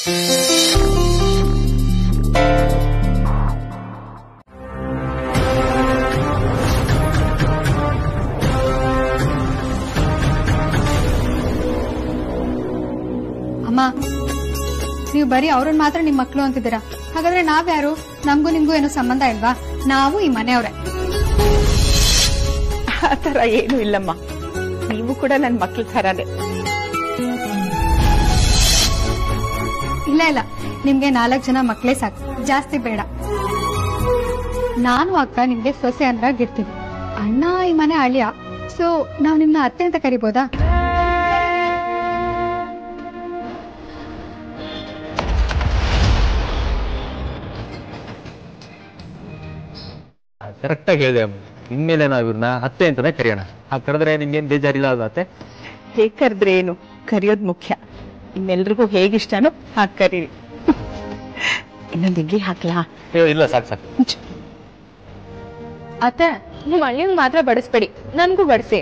ಅಮ್ಮ ನೀವು ಬರೀ ಅವ್ರನ್ನ ಮಾತ್ರ ನಿಮ್ ಮಕ್ಳು ಅಂತಿದ್ದೀರಾ ಹಾಗಾದ್ರೆ ನಾವ್ಯಾರು ನಮ್ಗೂ ನಿಮ್ಗೂ ಏನೋ ಸಂಬಂಧ ಇಲ್ವಾ ನಾವು ಈ ಮನೆಯವ್ರೆ ಆ ತರ ಏನು ಇಲ್ಲಮ್ಮ ನೀವು ಕೂಡ ನನ್ ಮಕ್ಳ ಥರಾನೇ ಇಲ್ಲ ಇಲ್ಲ ನಿಮ್ಗೆ ನಾಲ್ಕು ಜನ ಮಕ್ಳೇ ಸಾಕು ಜಾಸ್ತಿ ಬೇಡ ನಾನು ಅಕ್ಕ ನಿಮ್ಗೆ ಸೊಸೆ ಅಂದ್ರಾಗಿರ್ತೀವಿ ಅಣ್ಣ ಈ ಮನೆ ಅಳಿಯ ಸೊ ನಾವ್ ನಿಮ್ನ ಅತ್ತೆ ಅಂತ ಕರಿಬೋದಾ ಕರೆಕ್ಟಾಗಿ ಹೇಳಿದೆ ಇನ್ಮೇಲೆ ನಾವು ಇವ್ರನ್ನ ಅತ್ತೆ ಅಂತಾನೆ ಕರೆಯೋಣ ಆ ಕರೆದ್ರೆ ನಿಮ್ಗೇನ್ ಬೇಜಾರಿಲ್ಲ ಅದು ಅತ್ತೆ ಹೇಗ್ ಕರೆದ್ರೆ ಏನು ಕರೆಯೋದ್ ಮುಖ್ಯ ನಿಮ್ಮೆಲ್ರಿಗೂ ಹೇಗಿಷ್ಟನೋ ಹಾಗೆ ಕರೀರಿ ಇನ್ನೊಂದು ಇಡ್ಲಿ ಹಾಕ್ಲಾ ಅಯ್ಯೋ ಇಲ್ಲ ಸಾಕು ಸಾಕು ಅತ್ತೆ ನೀವು ಅಳಿಯಂಗ್ ಮಾತ್ರ ಬಡಿಸ್ಬೇಡಿ ನನ್ಗೂ ಬಡಿಸಿ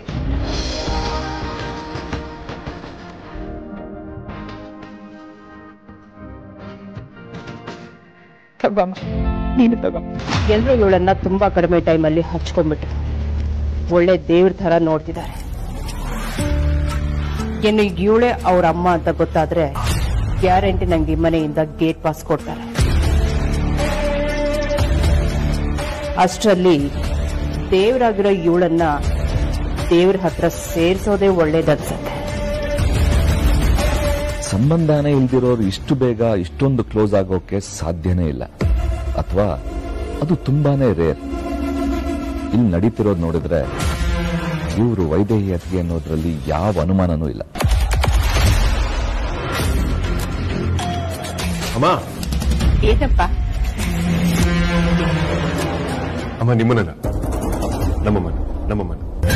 ತಗೊಮ್ಮ ನೀನು ತಗೋ ಎಲ್ರು ಇವಳನ್ನ ತುಂಬಾ ಕಡಿಮೆ ಟೈಮಲ್ಲಿ ಹಚ್ಕೊಂಡ್ಬಿಟ್ಟು ಒಳ್ಳೆ ದೇವ್ರ ತರ ನೋಡ್ತಿದ್ದಾರೆ ಇನ್ನು ಇವಳೆ ಅವ್ರ ಅಮ್ಮ ಅಂತ ಗೊತ್ತಾದ್ರೆ ಗ್ಯಾರಂಟಿ ನಂಗೆ ಈ ಮನೆಯಿಂದ ಗೇಟ್ ಪಾಸ್ ಕೊಡ್ತಾರೆ ಅಷ್ಟರಲ್ಲಿ ದೇವ್ರಾಗಿರೋ ಇವಳನ್ನ ದೇವ್ರ ಹತ್ರ ಸೇರ್ಸೋದೇ ಒಳ್ಳೇದನ್ಸತ್ತೆ ಸಂಬಂಧನೇ ಇಲ್ದಿರೋರು ಇಷ್ಟು ಬೇಗ ಇಷ್ಟೊಂದು ಕ್ಲೋಸ್ ಆಗೋಕೆ ಸಾಧ್ಯನೇ ಇಲ್ಲ ಅಥವಾ ಅದು ತುಂಬಾನೇ ರೇರ್ ಇಲ್ಲಿ ನಡೀತಿರೋದು ನೋಡಿದ್ರೆ ಇವರು ವೈದೇಹಿ ಅತಿಗೆ ಅನ್ನೋದ್ರಲ್ಲಿ ಯಾವ ಅನುಮಾನನೂ ಇಲ್ಲ ಅಮ್ಮ ಏನಪ್ಪ ಅಮ್ಮ ನಿಮ್ಮನ್ನ ನಮ್ಮಮ್ಮನ ನಮ್ಮಮ್ಮನ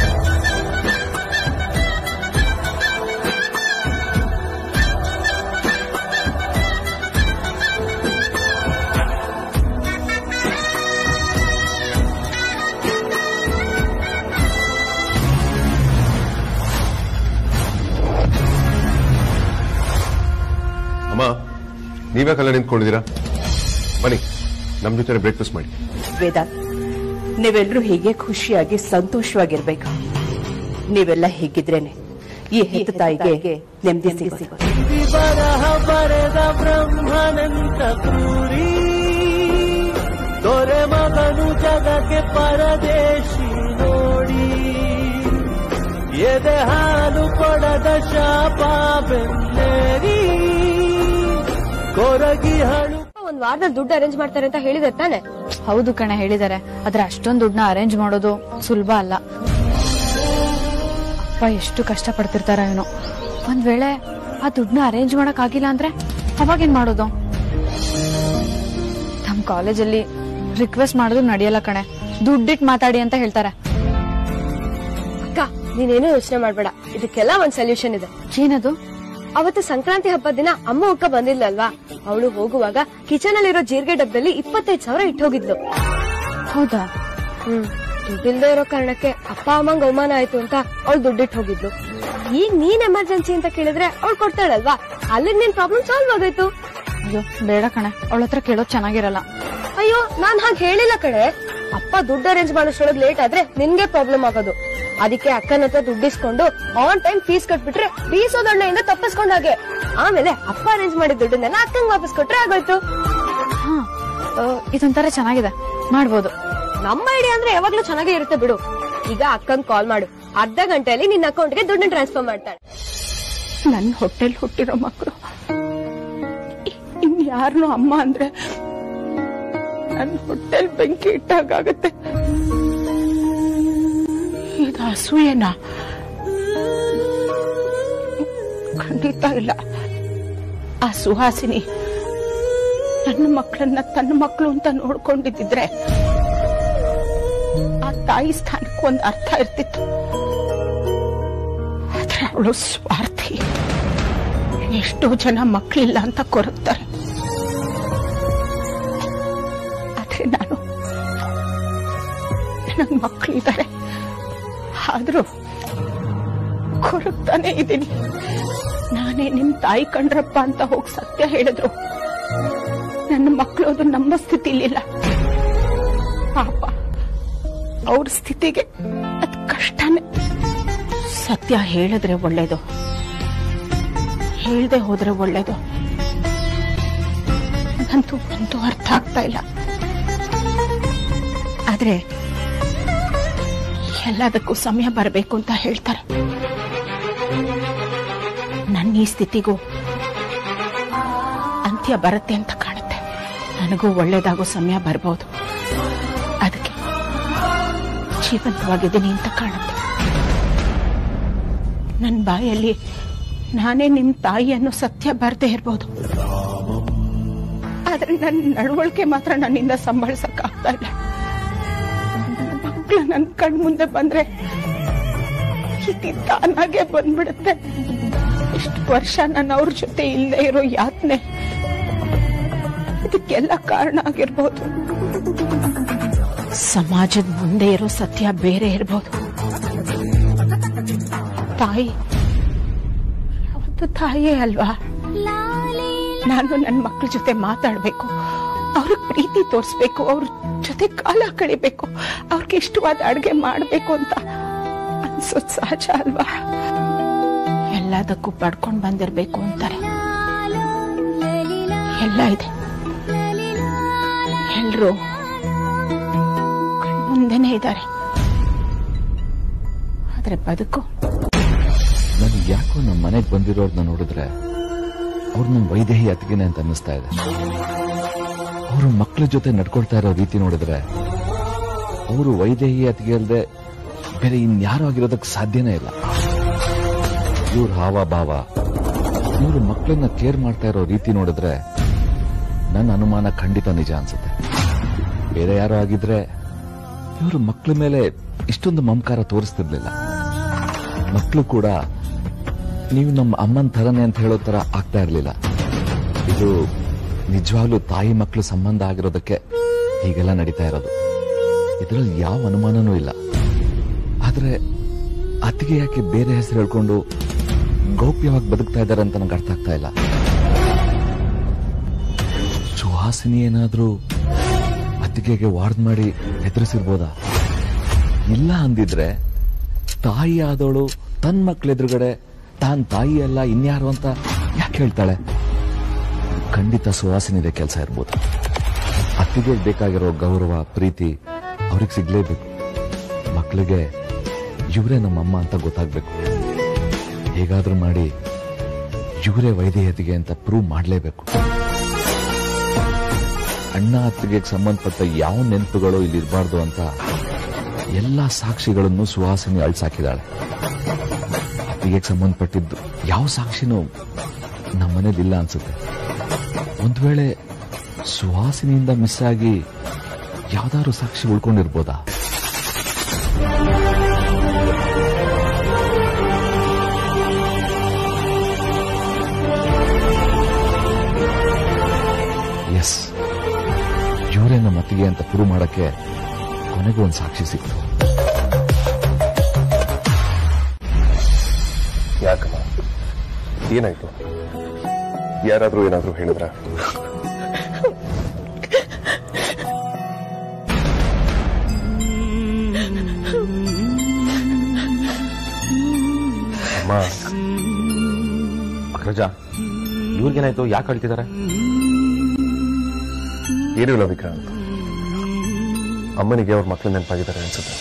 ಅಮ್ಮ ನೀವ್ಯಾಕಲ್ಲ ನಿಂತ್ಕೊಂಡಿದ್ದೀರಾ ಬನ್ನಿ ನಮ್ ಜೊತೆ ಬ್ರೇಕ್ಫಾಸ್ಟ್ ಮಾಡಿ ವೇದಾಂತ್ ನೀವೆಲ್ಲರೂ ಹೀಗೆ ಖುಷಿಯಾಗಿ ಸಂತೋಷವಾಗಿರ್ಬೇಕು ನೀವೆಲ್ಲ ಹೀಗಿದ್ರೇನೆ ಈ ಹೆತ್ತ ತಾಯಿಗೆ ನೆಮ್ಮದಿ ಸಿಗೋದು ಬರಹ ಬರೆದ ಬ್ರಹ್ಮನಂತ ಕೂರಿ ದೊರೆ ಮಗನು ಜಗಕ್ಕೆ ಪರದೇಶಿ ನೋಡಿ ಎದೆ ಹಾಲು ಕೊಡದ ಶಾಪ ಬೆನ್ನೇರಿ ಕೊರಗಿ ಹಳು ಒಂದ್ ವಾರದಲ್ಲಿ ದುಡ್ಡು ಅರೇಂಜ್ ಮಾಡ್ತಾರೆ ಅಂತ ಹೇಳಿದ್ರೆ ತಾನೆ ಹೌದು ಕಣೆ ಹೇಳಿದ್ದಾರೆ ಆದ್ರೆ ಅಷ್ಟೊಂದು ದುಡ್ಡನ್ನ ಅರೇಂಜ್ ಮಾಡೋದು ಸುಲಭ ಅಲ್ಲ ಅಪ್ಪ ಎಷ್ಟು ಕಷ್ಟ ಪಡ್ತಿರ್ತಾರ ಏನೋ ಒಂದ್ ವೇಳೆ ಆ ದುಡ್ಡನ್ನ ಅರೇಂಜ್ ಮಾಡಕ್ ಆಗಿಲ್ಲ ಅಂದ್ರೆ ಅವಾಗೇನ್ ಮಾಡೋದು ನಮ್ ಕಾಲೇಜಲ್ಲಿ ರಿಕ್ವೆಸ್ಟ್ ಮಾಡಿದ್ರು ನಡೆಯಲ್ಲ ಕಣೆ ದುಡ್ಡಿಟ್ ಮಾತಾಡಿ ಅಂತ ಹೇಳ್ತಾರೆ ಅಕ್ಕ ನೀನೇನು ಯೋಚನೆ ಮಾಡ್ಬೇಡ ಇದಕ್ಕೆಲ್ಲ ಒಂದ್ ಸೊಲ್ಯೂಷನ್ ಇದೆ ಏನದು ಅವತ್ತು ಸಂಕ್ರಾಂತಿ ಹಬ್ಬದ ದಿನ ಅಮ್ಮ ಅಕ್ಕ ಬಂದಿಲ್ಲಲ್ವಾ ಅವಳು ಹೋಗುವಾಗ ಕಿಚನ್ ಅಲ್ಲಿರೋ ಜೀರಿಗೆ ಡಬ್ಬದಲ್ಲಿ ಇಪ್ಪತ್ತೈದು ಸಾವಿರ ಇಟ್ಟು ಹೋಗಿದ್ಲು ಹೌದಾ ಹ್ಮ್ ದುಡ್ಡಿಲ್ದೇ ಇರೋ ಕಾರಣಕ್ಕೆ ಅಪ್ಪ ಅಮ್ಮಂಗ್ ಅವಮಾನ ಆಯ್ತು ಅಂತ ಅವಳು ದುಡ್ಡಿಟ್ಟು ಹೋಗಿದ್ಲು ಈಗ ನೀನ್ ಎಮರ್ಜೆನ್ಸಿ ಅಂತ ಕೇಳಿದ್ರೆ ಅವಳು ಕೊಡ್ತಾಳಲ್ವಾ ಅಲ್ಲಿಂದ ನಿನ್ ಪ್ರಾಬ್ಲಮ್ ಸಾಲ್ವ್ ಆಗೋಯ್ತು ಅಯ್ಯೋ ಬೇಡ ಕಣೆ ಅವಳ ಹತ್ರ ಕೇಳೋದ್ ಚೆನ್ನಾಗಿರಲ್ಲ ಅಯ್ಯೋ ನಾನ್ ಹಾಗೆ ಹೇಳಿಲ್ಲ ಕಡೆ ಅಪ್ಪ ದುಡ್ಡು ಅರೇಂಜ್ ಮಾಡೋಷ್ರೊಳಗ್ ಲೇಟ್ ಆದ್ರೆ ನಿನ್ಗೆ ಪ್ರಾಬ್ಲಮ್ ಆಗೋದು ಅದಕ್ಕೆ ಅಕ್ಕನ ಹತ್ರ ದುಡ್ಡಿಸ್ಕೊಂಡು ಆನ್ ಟೈಮ್ ಫೀಸ್ ಕಟ್ಬಿಟ್ರೆ ಫೀಸ್ ದೊಣ್ಣೆಯಿಂದ ತಪ್ಪಿಸ್ಕೊಂಡ್ ಹಾಗೆ ಆಮೇಲೆ ಅಪ್ಪ ಅರೇಂಜ್ ಮಾಡಿದ ದುಡ್ಡನ್ನೆಲ್ಲ ಅಕ್ಕಂಗ್ ವಾಪಸ್ ಕೊಟ್ರೆ ಆಗೋಯ್ತು ಹಾ ಆ, ಇದೊಂಥರ ಚೆನ್ನಾಗಿದೆ ಮಾಡ್ಬೋದು ನಮ್ಮ ಐಡಿಯಾ ಅಂದ್ರೆ ಯಾವಾಗ್ಲೂ ಚೆನ್ನಾಗೇ ಇರುತ್ತೆ ಬಿಡು ಈಗ ಅಕ್ಕಂಗ್ ಕಾಲ್ ಮಾಡು ಅರ್ಧ ಗಂಟೆಯಲ್ಲಿ ನಿನ್ನ ಅಕೌಂಟ್ಗೆ ದುಡ್ಡನ್ನ ಟ್ರಾನ್ಸ್ಫರ್ ಮಾಡ್ತಾಳೆ ನನ್ನ ಹೊಟ್ಟೆಲ್ ಹುಟ್ಟಿರೋ ಮಕ್ಕಳು ಇನ್ಯಾರನು ಅಮ್ಮ ಅಂದ್ರೆ ನನ್ನ ಹೊಟ್ಟೆಲ್ ಬೆಂಕಿ ಇಟ್ಟಾಗತ್ತೆ ಇದು ಅಸೂಯೇನಾ ಖಂಡಿತ ಇಲ್ಲ ಆ ಸುಹಾಸಿನಿ ನನ್ನ ಮಕ್ಕಳನ್ನ ತನ್ನ ಮಕ್ಕಳು ಅಂತ ನೋಡ್ಕೊಂಡಿದ್ದಿದ್ರೆ ಆ ತಾಯಿ ಸ್ಥಾನಕ್ಕೆ ಒಂದು ಅರ್ಥ ಇರ್ತಿತ್ತು ಆದ್ರೆ ಅವಳು ಸ್ವಾರ್ಥಿ ಎಷ್ಟೋ ಜನ ಮಕ್ಕಳಿಲ್ಲ ಅಂತ ಕೊರಗ್ತಾರೆ ಆದ್ರೆ ನಾನು ನನ್ನ ಮಕ್ಕಳಿದ್ದಾರೆ ಆದ್ರೂ ಕೊರಗ್ತಾನೆ ಇದ್ದೀನಿ ನಾನು ನಾನೇ ನಿಮ್ ತಾಯಿ ಕಂಡ್ರಪ್ಪ ಅಂತ ಹೋಗಿ ಸತ್ಯ ಹೇಳಿದ್ರು ನನ್ನ ಮಕ್ಕಳು ಅದು ನಮ್ಮ ಸ್ಥಿತಿಲಿಲ್ಲ ಪಾಪ ಅವ್ರ ಸ್ಥಿತಿಗೆ ಅದ್ ಕಷ್ಟನೇ ಸತ್ಯ ಹೇಳಿದ್ರೆ ಒಳ್ಳೇದು ಹೇಳ್ದೆ ಹೋದ್ರೆ ಒಳ್ಳೇದು ನಂತೂ ಒಂದು ಅರ್ಥ ಆಗ್ತಾ ಇಲ್ಲ ಆದ್ರೆ ಎಲ್ಲದಕ್ಕೂ ಸಮಯ ಬರಬೇಕು ಅಂತ ಹೇಳ್ತಾರೆ ನನ್ನ ಈ ಸ್ಥಿತಿಗೂ ಅಂತ್ಯ ಬರುತ್ತೆ ಅಂತ ಕಾಣುತ್ತೆ ನನಗೂ ಒಳ್ಳೇದಾಗೋ ಸಮಯ ಬರ್ಬೋದು ಅದಕ್ಕೆ ಜೀವಂತವಾಗಿದ್ದೀನಿ ಅಂತ ಕಾಣುತ್ತೆ ನನ್ನ ಬಾಯಲ್ಲಿ ನಾನೇ ನಿಮ್ ತಾಯಿ ಅನ್ನೋ ಸತ್ಯ ಬರ್ದೇ ಇರ್ಬೋದು ಆದ್ರೆ ನನ್ನ ನಡವಳಿಕೆ ಮಾತ್ರ ನನ್ನಿಂದ ಸಂಭಾಳಿಸಕ್ ಆಗ್ತಾ ಇಲ್ಲ ಮಕ್ಳು ನನ್ ಕಣ್ ಮುಂದೆ ಬಂದ್ರೆ ಇದು ತಾನಾಗೆ ಬಂದ್ಬಿಡುತ್ತೆ ಇಷ್ಟು ವರ್ಷ ನಾನು ಅವ್ರ ಜೊತೆ ಇಲ್ಲದೆ ಇರೋ ಯಾತ್ನೆ ಇದಕ್ಕೆಲ್ಲ ಕಾರಣ ಆಗಿರ್ಬೋದು ಸಮಾಜದ ಮುಂದೆ ಇರೋ ಸತ್ಯ ಬೇರೆ ಇರ್ಬೋದು ತಾಯಿ ಯಾವತ್ತು ತಾಯಿಯೇ ಅಲ್ವಾ ನಾನು ನನ್ನ ಮಕ್ಕಳ ಜೊತೆ ಮಾತಾಡ್ಬೇಕು ಅವ್ರಿಗೆ ಪ್ರೀತಿ ತೋರಿಸ್ಬೇಕು ಅವ್ರ ಜೊತೆ ಕಾಲ ಕಳಿಬೇಕು ಅವ್ರಿಗೆ ಇಷ್ಟವಾದ ಅಡ್ಗೆ ಮಾಡ್ಬೇಕು ಅಂತ ಅನ್ಸೋದ್ ಸಹಜ ಅಲ್ವಾ ಎಲ್ಲದಕ್ಕೂ ಪಡ್ಕೊಂಡ್ ಬಂದಿರ್ಬೇಕು ಅಂತಾರೆ ಎಲ್ಲ ಇದೆ ಎಲ್ರು ಮುಂದೆನೆ ಇದ್ದಾರೆ ಆದ್ರೆ ಬದುಕು ನನಗೆ ಯಾಕೋ ನಮ್ಮ ಮನೆಗೆ ಬಂದಿರೋರ್ನ ನೋಡಿದ್ರೆ ಅವ್ರು ನಮ್ಮ ವೈದೇಹಿ ಅತ್ತಿಗೆನೆ ಅಂತ ಅನ್ನಿಸ್ತಾ ಇದೆ ಅವರು ಮಕ್ಕಳ ಜೊತೆ ನಡ್ಕೊಳ್ತಾ ಇರೋ ರೀತಿ ನೋಡಿದ್ರೆ ಅವರು ವೈದೇಹಿ ಅತ್ತಿಗೆ ಅಲ್ಲದೆ ಬೇರೆ ಇನ್ಯಾರು ಆಗಿರೋದಕ್ಕೆ ಸಾಧ್ಯನೇ ಇಲ್ಲ ಇವ್ರ ಹಾವ ಭಾವ ಇವರು ಮಕ್ಕಳನ್ನ ಕೇರ್ ಮಾಡ್ತಾ ಇರೋ ರೀತಿ ನೋಡಿದ್ರೆ ನನ್ನ ಅನುಮಾನ ಖಂಡಿತ ನಿಜ ಅನ್ಸುತ್ತೆ ಬೇರೆ ಯಾರೋ ಆಗಿದ್ರೆ ಇವರು ಮಕ್ಕಳ ಮೇಲೆ ಇಷ್ಟೊಂದು ಮಮಕಾರ ತೋರಿಸ್ತಿರ್ಲಿಲ್ಲ ಮಕ್ಕಳು ಕೂಡ ನೀವು ನಮ್ಮ ಅಮ್ಮನ ಥರನೇ ಅಂತ ಹೇಳೋ ತರ ಆಗ್ತಾ ಇರ್ಲಿಲ್ಲ ಇದು ನಿಜವಾಗ್ಲೂ ತಾಯಿ ಮಕ್ಕಳು ಸಂಬಂಧ ಆಗಿರೋದಕ್ಕೆ ಹೀಗೆಲ್ಲ ನಡೀತಾ ಇರೋದು ಇದರಲ್ಲಿ ಯಾವ ಅನುಮಾನನೂ ಇಲ್ಲ ಆದ್ರೆ ಅತ್ತಿಗೆ ಯಾಕೆ ಬೇರೆ ಹೆಸರು ಹೇಳ್ಕೊಂಡು ಗೌಪ್ಯವಾಗಿ ಬದುಕ್ತಾ ಇದ್ದಾರೆ ಅಂತ ನಂಗೆ ಅರ್ಥ ಆಗ್ತಾ ಇಲ್ಲ ಸುಹಾಸಿನಿ ಏನಾದ್ರೂ ಅತ್ತಿಗೆಗೆ ವಾರ್ಡ್ ಮಾಡಿ ಹೆದರಿಸಿರ್ಬೋದಾ ಇಲ್ಲ ಅಂದಿದ್ರೆ ತಾಯಿ ಆದವಳು ತನ್ನ ಮಕ್ಳ ಎದುರುಗಡೆ ತಾನ್ ತಾಯಿ ಅಲ್ಲ ಇನ್ಯಾರು ಅಂತ ಯಾಕೆ ಹೇಳ್ತಾಳೆ ಖಂಡಿತ ಸುವಾಸನಿದೆ ಕೆಲಸ ಇರ್ಬೋದು ಅತ್ತಿಗೆ ಬೇಕಾಗಿರೋ ಗೌರವ ಪ್ರೀತಿ ಅವ್ರಿಗೆ ಸಿಗ್ಲೇಬೇಕು ಮಕ್ಕಳಿಗೆ ಇವರೇ ನಮ್ಮಮ್ಮ ಅಂತ ಗೊತ್ತಾಗ್ಬೇಕು ಹೇಗಾದ್ರೂ ಮಾಡಿ ಇವರೇ ವೈದೇಹತಿಗೆ ಅಂತ ಪ್ರೂವ್ ಮಾಡಲೇಬೇಕು ಅಣ್ಣ ಅತ್ತಿಗೆ ಸಂಬಂಧಪಟ್ಟ ಯಾವ ನೆನಪುಗಳು ಇಲ್ಲಿ ಇರಬಾರ್ದು ಅಂತ ಎಲ್ಲಾ ಸಾಕ್ಷಿಗಳನ್ನು ಸುಹಾಸಿನಿ ಅಳ್ಸಾಕಿದಾಳೆ ಅತ್ತಿಗೆ ಸಂಬಂಧಪಟ್ಟಿದ್ದು ಯಾವ ಸಾಕ್ಷಿನೂ ನಮ್ಮ ಮನೇಲಿ ಇಲ್ಲ ಅನ್ಸುತ್ತೆ ಒಂದ್ ವೇಳೆ ಸುಹಾಸಿನಿಯಿಂದ ಮಿಸ್ ಆಗಿ ಯಾವ್ದಾದ್ರು ಸಾಕ್ಷಿ ಉಳ್ಕೊಂಡಿರ್ಬೋದಾ ಎಸ್ ಇವರೇ ನಮ್ಮ ಅತ್ತಿಗೆ ಅಂತ ಪ್ರೂವ್ ಮಾಡಕ್ಕೆ ಕೊನೆಗೂ ಒಂದು ಸಾಕ್ಷಿ ಸಿಕ್ತು ಯಾಕಮ್ಮ ಏನಾಯ್ತು ಯಾರಾದ್ರೂ ಏನಾದ್ರೂ ಹೇಳಿದ್ರ ಅಮ್ಮ ಅಗ್ರಜ ಇವ್ರಿಗೇನಾಯ್ತು ಯಾಕೆ ಅಳ್ತಿದ್ದಾರೆ ಏನೂ ಇಲ್ಲ ವಿಕ್ರಾಂತ್ ಅಮ್ಮನಿಗೆ ಅವ್ರ ಮಕ್ಕಳು ನೆನಪಾಗಿದ್ದಾರೆ ಅನ್ಸುತ್ತೆ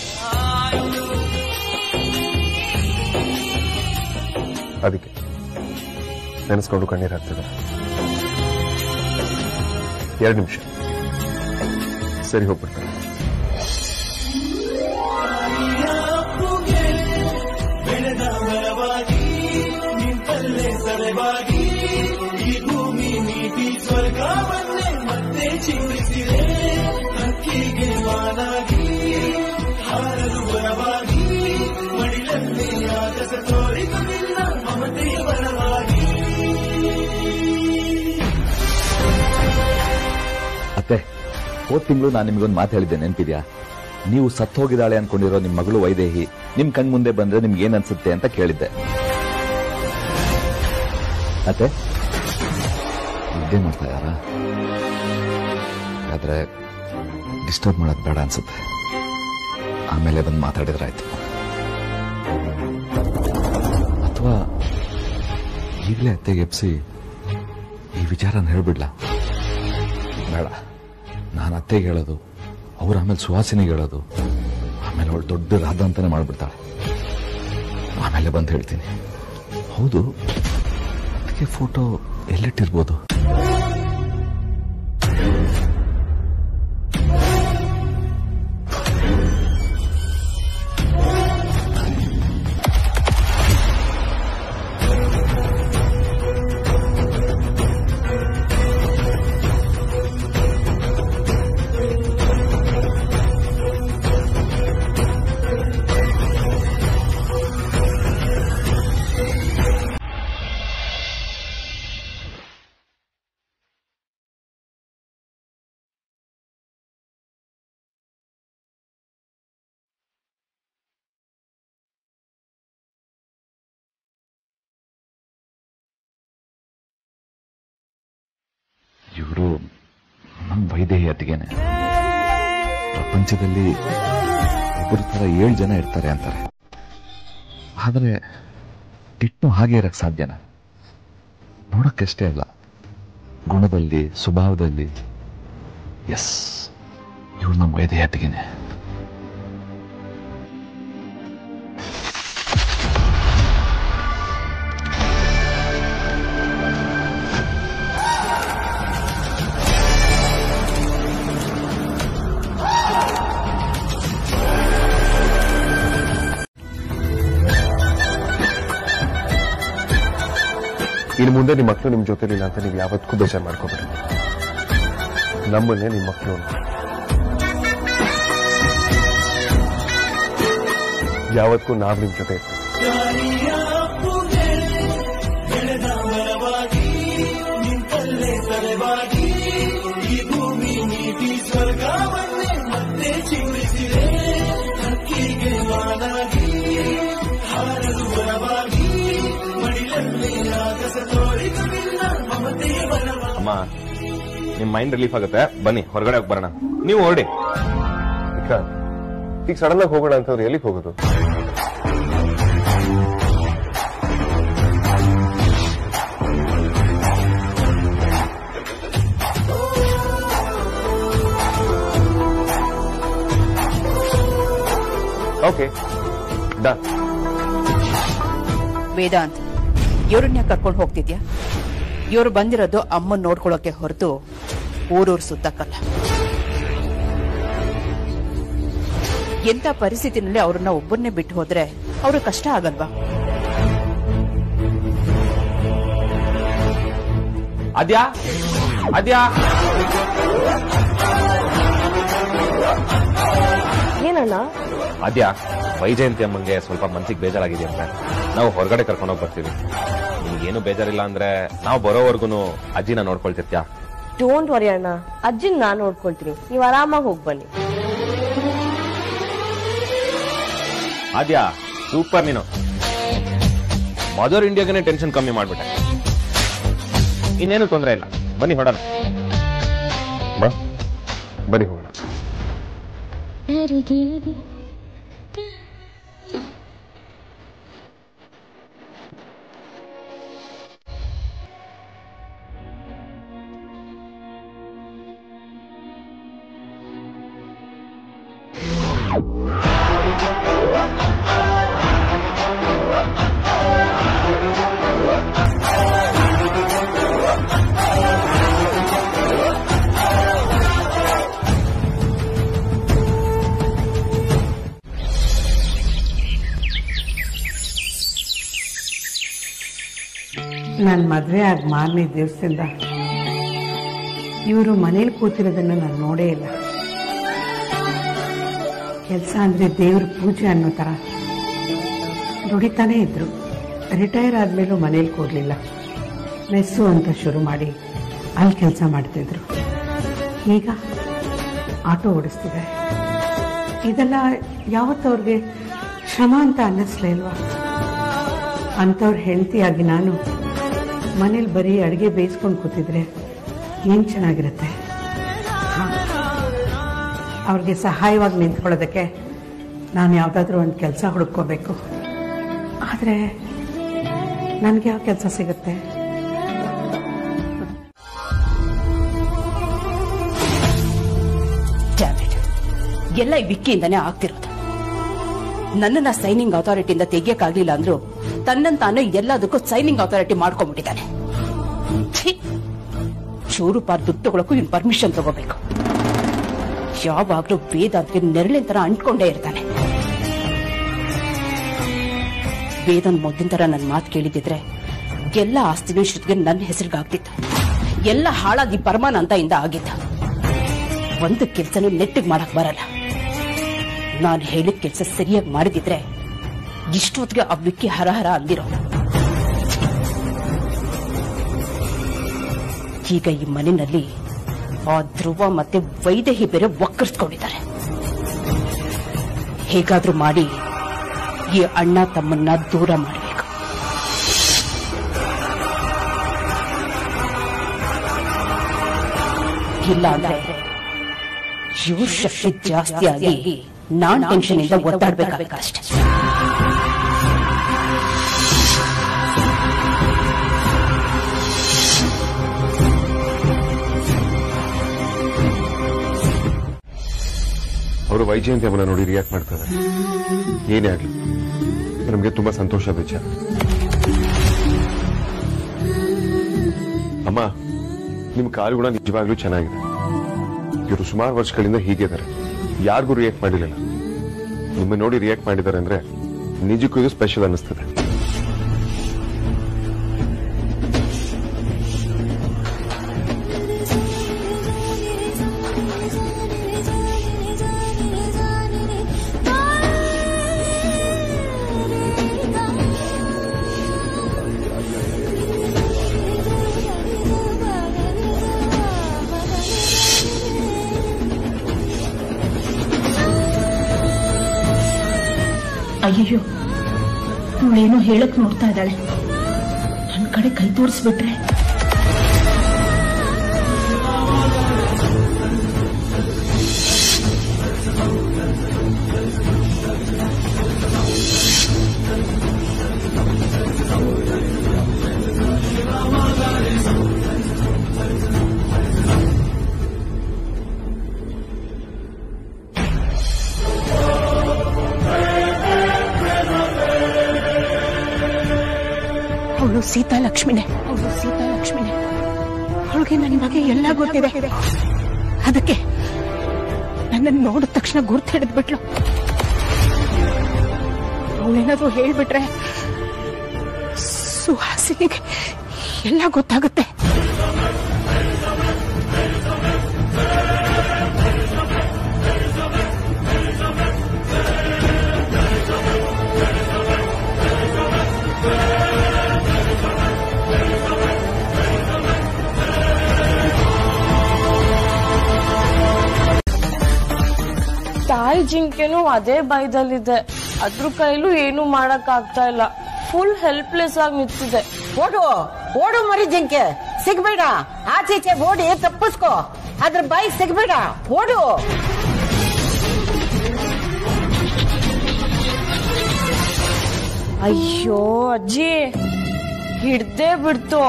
ಅದಕ್ಕೆ ನೆನೆಸ್ಕೊಂಡು ಕಣ್ಣೀರು ಹಾಕ್ತಿದ್ದಾರೆ ಎರಡು ನಿಮಿಷ ಸರಿ ಹೋಗ್ಬಿಡ್ತಾರೆ ಬೆಳೆದ ಮರವಾಗಿ ನಿಂತಲ್ಲೇ ಸಲವಾಗಿ ಈ ಭೂಮಿ ನೀತಿ ಸ್ವರ್ಗವನ್ನೇ ಮತ್ತೆ ಚಿಂತಿಸಿದೆ ಹಕ್ಕಿಗೆ ಮಾನಾಗಿ ಹಾರಲು ಬರವಾಗಿ ಮಡಿಲಲ್ಲಿ ಆಗಸ ತೋರಿತು ನಿನ್ನ ಮಮತೆಯ ಬರವಾಗಿ ಅತ್ತೆ ಹೋದ್ ತಿಂಗಳು ನಾನು ನಿಮ್ಗೊಂದು ಮಾತು ಹೇಳಿದ್ದೆ ನೆನ್ಪಿದ್ಯಾ ನೀವು ಸತ್ ಹೋಗಿದ್ದಾಳೆ ಅನ್ಕೊಂಡಿರೋ ನಿಮ್ ಮಗಳು ವೈದೇಹಿ ನಿಮ್ ಕಣ್ ಮುಂದೆ ಬಂದ್ರೆ ನಿಮ್ಗೆ ಏನ್ ಅನ್ಸುತ್ತೆ ಅಂತ ಕೇಳಿದ್ದೆ ಅತ್ತೆ ನಿದ್ದೆ ಮಾಡ್ತಾ ಇದ್ದಾರಾ ಆದ್ರೆ ಡಿಸ್ಟರ್ಬ್ ಮಾಡೋದು ಬೇಡ ಅನ್ಸುತ್ತೆ ಆಮೇಲೆ ಬಂದು ಮಾತಾಡಿದ್ರಾಯ್ತು ಅಥವಾ ಈಗಲೇ ಅತ್ತೆಗೆ ಎಪ್ಸಿ ಈ ವಿಚಾರನ ಹೇಳ್ಬಿಡ್ಲಾ ಬೇಡ ನಾನು ಅತ್ತೆಗೆ ಹೇಳೋದು ಅವ್ರು ಆಮೇಲೆ ಸುಹಾಸಿನಿಗೆ ಹೇಳೋದು ಆಮೇಲೆ ಅವಳು ದೊಡ್ಡ ರಾಧ ಅಂತಾನೆ ಮಾಡ್ಬಿಡ್ತಾಳೆ ಆಮೇಲೆ ಬಂದು ಹೇಳ್ತೀನಿ ಹೌದು ಅದಕ್ಕೆ ಫೋಟೋ ಎಲ್ಲಿಟ್ಟಿರ್ಬೋದು ಇವರು ನಮ್ಮ ವೈದೇಹಿಯತಿಗೆನೆ ಪ್ರಪಂಚದಲ್ಲಿ ಒಬ್ಬರ ತರ ಏಳು ಜನ ಇರ್ತಾರೆ ಅಂತಾರೆ ಆದರೆ ಇಟ್ಟು ಹಾಗೆ ಇರಕ್ ಸಾಧ್ಯನಾ ನೋಡಕ್ಕಷ್ಟೇ ಅಲ್ಲ ಗುಣದಲ್ಲಿ ಸ್ವಭಾವದಲ್ಲಿ ಎಸ್ ಇವ್ರು ನಮ್ಮ ವೈದೇಹಿಯತಿಗೆನೆ ಇನ್ನು ಮುಂದೆ ನಿಮ್ಮ ಮಕ್ಕಳು ನಿಮ್ಮ ಜೊತೆಲಿಲ್ಲ ಅಂತ ನೀವು ಯಾವತ್ತೂ ಬೇಜಾರು ಮಾಡ್ಕೋಬೇಡಿ ನಮ್ಮನ್ನೇ ನಿಮ್ಮ ಮಕ್ಕಳು ಅಂತ ಯಾವತ್ತೂ ನಾವು ನಿಮ್ಮ ಜೊತೆ ಇರ್ತೀವಿ ನಿಂತಲ್ಲೇ ಸಲವಾಗಿ ಈ ಭೂಮಿ ನೀತಿ ಸ್ವರ್ಗವನ್ನೇ ಮತ್ತೆ ಚಿಗುರಿಸಿದೆ ಹಕ್ಕಿಗೆ ಮಾನಾಗಿ ಹಾರಲು ಬಲವಾಗಿ ಮಡಿಲಲ್ಲಿ ಆಗಸ ತೋರಿತು ನಿನ್ನ ಮಮತೆಯ ಬಲವಾಗಿ ಅಮ್ಮ ನಿಮ್ ಮೈಂಡ್ ರಿಲೀಫ್ ಆಗುತ್ತೆ ಬನ್ನಿ ಹೊರಗಡೆ ಹೋಗಿ ಬರೋಣ ನೀವು ಹೊರಡಿ ವಿಕ್ರಾಂತ್ ಈಗ ಸಡನ್ ಆಗಿ ಹೋಗೋಣ ಅಂತಂದ್ರೆ ಎಲ್ಲಿಗೆ ಹೋಗೋದು ಓಕೆ ಡನ್ ವೇದಾಂತ್ ಇವ್ರನ್ನ ಕರ್ಕೊಂಡು ಹೋಗ್ತಿದ್ಯಾ ಇವ್ರು ಬಂದಿರೋದು ಅಮ್ಮನ್ ನೋಡ್ಕೊಳ್ಳೋಕೆ ಹೊರತು ಊರೂರ್ ಸುತ್ತಕ್ಕಲ್ಲ ಎಂತ ಪರಿಸ್ಥಿತಿನಲ್ಲಿ ಅವ್ರನ್ನ ಒಬ್ಬರನ್ನೇ ಬಿಟ್ಟು ಹೋದ್ರೆ ಅವ್ರ ಕಷ್ಟ ಆಗಲ್ವಾ ಅದ್ಯಾ ಅದ್ಯಾ ಏನಣ್ಣ ಅದ್ಯಾ ವೈಜಯಂತಿ ಅಮ್ಮಂಗೆ ಸ್ವಲ್ಪ ಮನ್ಸಿಗೆ ಬೇಜಾರಾಗಿದೆ ಅಂತ ನಾವು ಹೊರಗಡೆ ಕರ್ಕೊಂಡೋಗಿ ಬರ್ತೀವಿ ನಿಮ್ಗೇನು ಬೇಜಾರಿಲ್ಲ ಅಂದ್ರೆ ನಾವು ಬರೋವರ್ಗುನು ಅಜ್ಜಿನ ನೋಡ್ಕೊಳ್ತಿರ್ತ್ಯಾ ಡೋಂಟ್ ವರಿ ಅಣ್ಣ ಅಜ್ಜಿನ್ ನಾನ್ ನೋಡ್ಕೊಳ್ತೀನಿ ನೀವ್ ಆರಾಮಾಗಿ ಹೋಗ್ ಬನ್ನಿ ಆದ್ಯಾ ಸೂಪರ್ ನೀನು ಮದರ್ ಇಂಡಿಯಾಗನೆ ಟೆನ್ಷನ್ ಕಮ್ಮಿ ಮಾಡ್ಬಿಟ್ಟೆ ಇನ್ನೇನು ತೊಂದರೆ ಇಲ್ಲ ಬನ್ನಿ ಹೊಡೋಣ ಬಾ ಬನ್ನಿ ಹೋಗೋಣ ನನ್ನ ಮದುವೆ ಆಗಿ ಮಾರನೇ ದಿವಸದಿಂದ ಇವರು ಮನೇಲಿ ಕೂತಿರೋದನ್ನ ನಾನು ನೋಡೇ ಇಲ್ಲ ಕೆಲಸ ಅಂದ್ರೆ ದೇವ್ರ ಪೂಜೆ ಅನ್ನೋ ಥರ ದುಡಿತಾನೇ ಇದ್ರು ರಿಟೈರ್ ಆದ್ಮೇಲೂ ಮನೇಲಿ ಕೂರ್ಲಿಲ್ಲ ಮೆಸ್ಸು ಅಂತ ಶುರು ಮಾಡಿ ಅಲ್ಲಿ ಕೆಲಸ ಮಾಡ್ತಿದ್ರು ಈಗ ಆಟೋ ಓಡಿಸ್ತಿದ್ದಾರೆ ಇದೆಲ್ಲ ಯಾವತ್ತವ್ರಿಗೆ ಶ್ರಮ ಅಂತ ಅನ್ನಿಸ್ಲೇ ಇಲ್ವಾ ಅಂಥವ್ರ ಹೆಂಡತಿಯಾಗಿ ನಾನು ಮನೇಲಿ ಬರೀ ಅಡುಗೆ ಬೇಯಿಸ್ಕೊಂಡು ಕೂತಿದ್ರೆ ಏನು ಚೆನ್ನಾಗಿರುತ್ತೆ ಹಾ. ಅವ್ರಿಗೆ ಸಹಾಯವಾಗಿ ನಿಂತ್ಕೊಳ್ಳೋದಕ್ಕೆ ನಾನು ಯಾವುದಾದ್ರೂ ಒಂದು ಕೆಲಸ ಹುಡುಕೋಬೇಕು ಆದರೆ ನನಗೆ ಯಾವ ಕೆಲಸ ಸಿಗುತ್ತೆ Damn it. ಎಲ್ಲ ಈ ವಿಕ್ಕಿಯಿಂದಾನೇ ಆಗ್ತಿರೋದು ನನ್ನನ್ನ ಸೈನಿಂಗ್ ಅಥಾರಿಟಿಯಿಂದ ತೆಗಿಯಕ್ಕಾಗ್ಲಿಲ್ಲ ಅಂದ್ರು ತನ್ನನ್ ತಾನು ಎಲ್ಲದಕ್ಕೂ ಸೈನಿಂಗ್ ಅಥಾರಿಟಿ ಮಾಡ್ಕೊಂಡ್ಬಿಟ್ಟಿದ್ದಾನೆ ಛೀ! ಚೂರು ಪಾರ್ ದುಡ್ಡು ತಗೊಳಕ್ಕೂ ಇನ್ ಪರ್ಮಿಷನ್ ತಗೋಬೇಕು ಯಾವಾಗ್ಲೂ ವೇದಾಂತ್ಗೆ ನೆರಳಿನ ತರ ಅಂಟ್ಕೊಂಡೇ ಇರ್ತಾನೆ ವೇದನ್ ಮೊದ್ಲಿನ ತರ ನನ್ ಮಾತು ಕೇಳಿದಿದ್ರೆ ಎಲ್ಲ ಆಸ್ತಿನೂ ಶ್ರುತಿಗೆ ನನ್ನ ಹೆಸರಿಗಾಗ್ತಿತ್ತು ಎಲ್ಲ ಹಾಳಾಗಿ ಪರಮಾನಂತ ಇಂದ ಆಗಿತ್ತು ಒಂದು ಕೆಲ್ಸನೂ ನೆಟ್ಟಿಗೆ ಮಾಡಕ್ ಬರಲ್ಲ ನಾನು ಹೇಳಿದ ಕೆಲಸ ಸರಿಯಾಗಿ ಮಾಡಿದಿದ್ರೆ ಇಷ್ಟೊತ್ತಿಗೆ ಆ ವಿಕ್ಕಿ ಹರಹರ ಅಂದಿರೋ ಈಗ ಈ ಮನೆಯಲ್ಲಿ ಆ ಧ್ರುವ ಮತ್ತೆ ವೈದೇಹಿ ಬೇರೆ ಒಕ್ಕರ್ಸ್ಕೊಂಡಿದ್ದಾರೆ ಹೇಗಾದ್ರೂ ಮಾಡಿ ಈ ಅಣ್ಣ ತಮ್ಮನ್ನ ದೂರ ಮಾಡಬೇಕು ಇಲ್ಲ ಅಂದ್ರೆ ಇವ್ರ ಶಕ್ತಿ ಜಾಸ್ತಿ ಆಗಿ ನಾನ್ ಟೆನ್ಷನ್ ಇಂದ ಒದ್ದಾಡ್ಬೇಕಾಗಬೇಕಷ್ಟೇ ಅವರು ವೈಜಯಂತಿ ಅವನ್ನ ನೋಡಿ ರಿಯಾಕ್ಟ್ ಮಾಡ್ತಾರೆ ಏನೇ ಆಗ್ಲಿ ನಮಗೆ ತುಂಬಾ ಸಂತೋಷ ವಿಚಾರ ಅಮ್ಮ ನಿಮ್ ಕಾಲುಗುಣ ನಿಜವಾಗ್ಲೂ ಚೆನ್ನಾಗಿದೆ ಇವರು ಸುಮಾರು ವರ್ಷಗಳಿಂದ ಹೀಗಿದ್ದಾರೆ ಯಾರಿಗೂ ರಿಯಾಕ್ಟ್ ಮಾಡಿರಲಿಲ್ಲ ನಿಮ್ಮ ನೋಡಿ ರಿಯಾಕ್ಟ್ ಮಾಡಿದ್ದಾರೆ ಅಂದ್ರೆ ನಿಜಕ್ಕೂ ಇದು ಸ್ಪೆಷಲ್ ಅನ್ನಿಸ್ತದೆ ಅಯ್ಯಯ್ಯೋ ಇವಳೇನೋ ಹೇಳಕ್ ನೋಡ್ತಾ ಇದ್ದಾಳೆ ನನ್ ಕಡೆ ಕೈ ತೋರಿಸ್ಬಿಟ್ರೆ ಅವಳು ಸೀತಾ ಲಕ್ಷ್ಮಿನೇ ಅವಳು ಸೀತಾ ಲಕ್ಷ್ಮಿನೇ ಅವಳಿಗೆ ನನ್ನ ಬಗ್ಗೆ ಎಲ್ಲ ಗೊತ್ತಿದೆ ಅದಕ್ಕೆ ನನ್ನನ್ನು ನೋಡಿದ ತಕ್ಷಣ ಗುರ್ತು ಹಿಡಿದ್ಬಿಟ್ಲು ಅವಳೇನಾದ್ರೂ ಹೇಳ್ಬಿಟ್ರೆ ಸುಹಾಸಿನಿಗೆ ಎಲ್ಲ ಗೊತ್ತಾಗುತ್ತೆ ತಾಯಿ ಜಿಂಕೆನೂ ಅದೇ ಭಯದಲ್ಲಿದೆ ಅದ್ರ ಕೈಲೂ ಏನು ಮಾಡಕ್ ಆಗ್ತಾ ಇಲ್ಲ ಫುಲ್ ಹೆಲ್ಪ್ಲೆಸ್ ಆಗಿ ನಿಂತಿದೆ ಓಡು ಓಡು ಮರಿ ಜಿಂಕೆ ಸಿಗ್ಬೇಡ ಆಚೀಚೆ ಓಡಿ ತಪ್ಪಿಸ್ಕೋ ಅದ್ರ ಬಾಯಿ ಸಿಗ್ಬೇಡ ಓಡು ಅಯ್ಯೋ ಅಜ್ಜಿ ಹಿಡ್ದೇ ಬಿಡ್ತು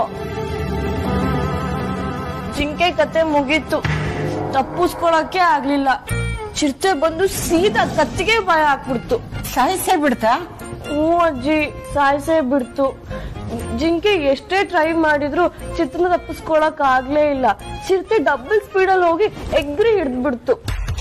ಜಿಂಕೆ ಕತೆ ಮುಗೀತು ತಪ್ಪಿಸ್ಕೊಳಕ್ಕೆ ಆಗ್ಲಿಲ್ಲ ಚಿರತೆ ಬಂದು ಸೀದಾ ಕತ್ತಿಗೆ ಭಯ ಹಾಕ್ಬಿಡ್ತು ಸಾಯಿಸೇ ಬಿಡ್ತಾ ಹ್ಞೂ ಅಜ್ಜಿ ಸಾಯಿಸೇ ಬಿಡ್ತು ಜಿಂಕೆ ಎಷ್ಟೇ ಟ್ರೈ ಮಾಡಿದ್ರು ಚಿತ್ರನ ತಪ್ಪಿಸ್ಕೊಳಕ್ ಆಗ್ಲೇ ಇಲ್ಲ ಚಿರತೆ ಡಬಲ್ ಸ್ಪೀಡಲ್ಲಿ ಹೋಗಿ ಎಗ್ರಿ ಹಿಡ್ದು ಬಿಡ್ತು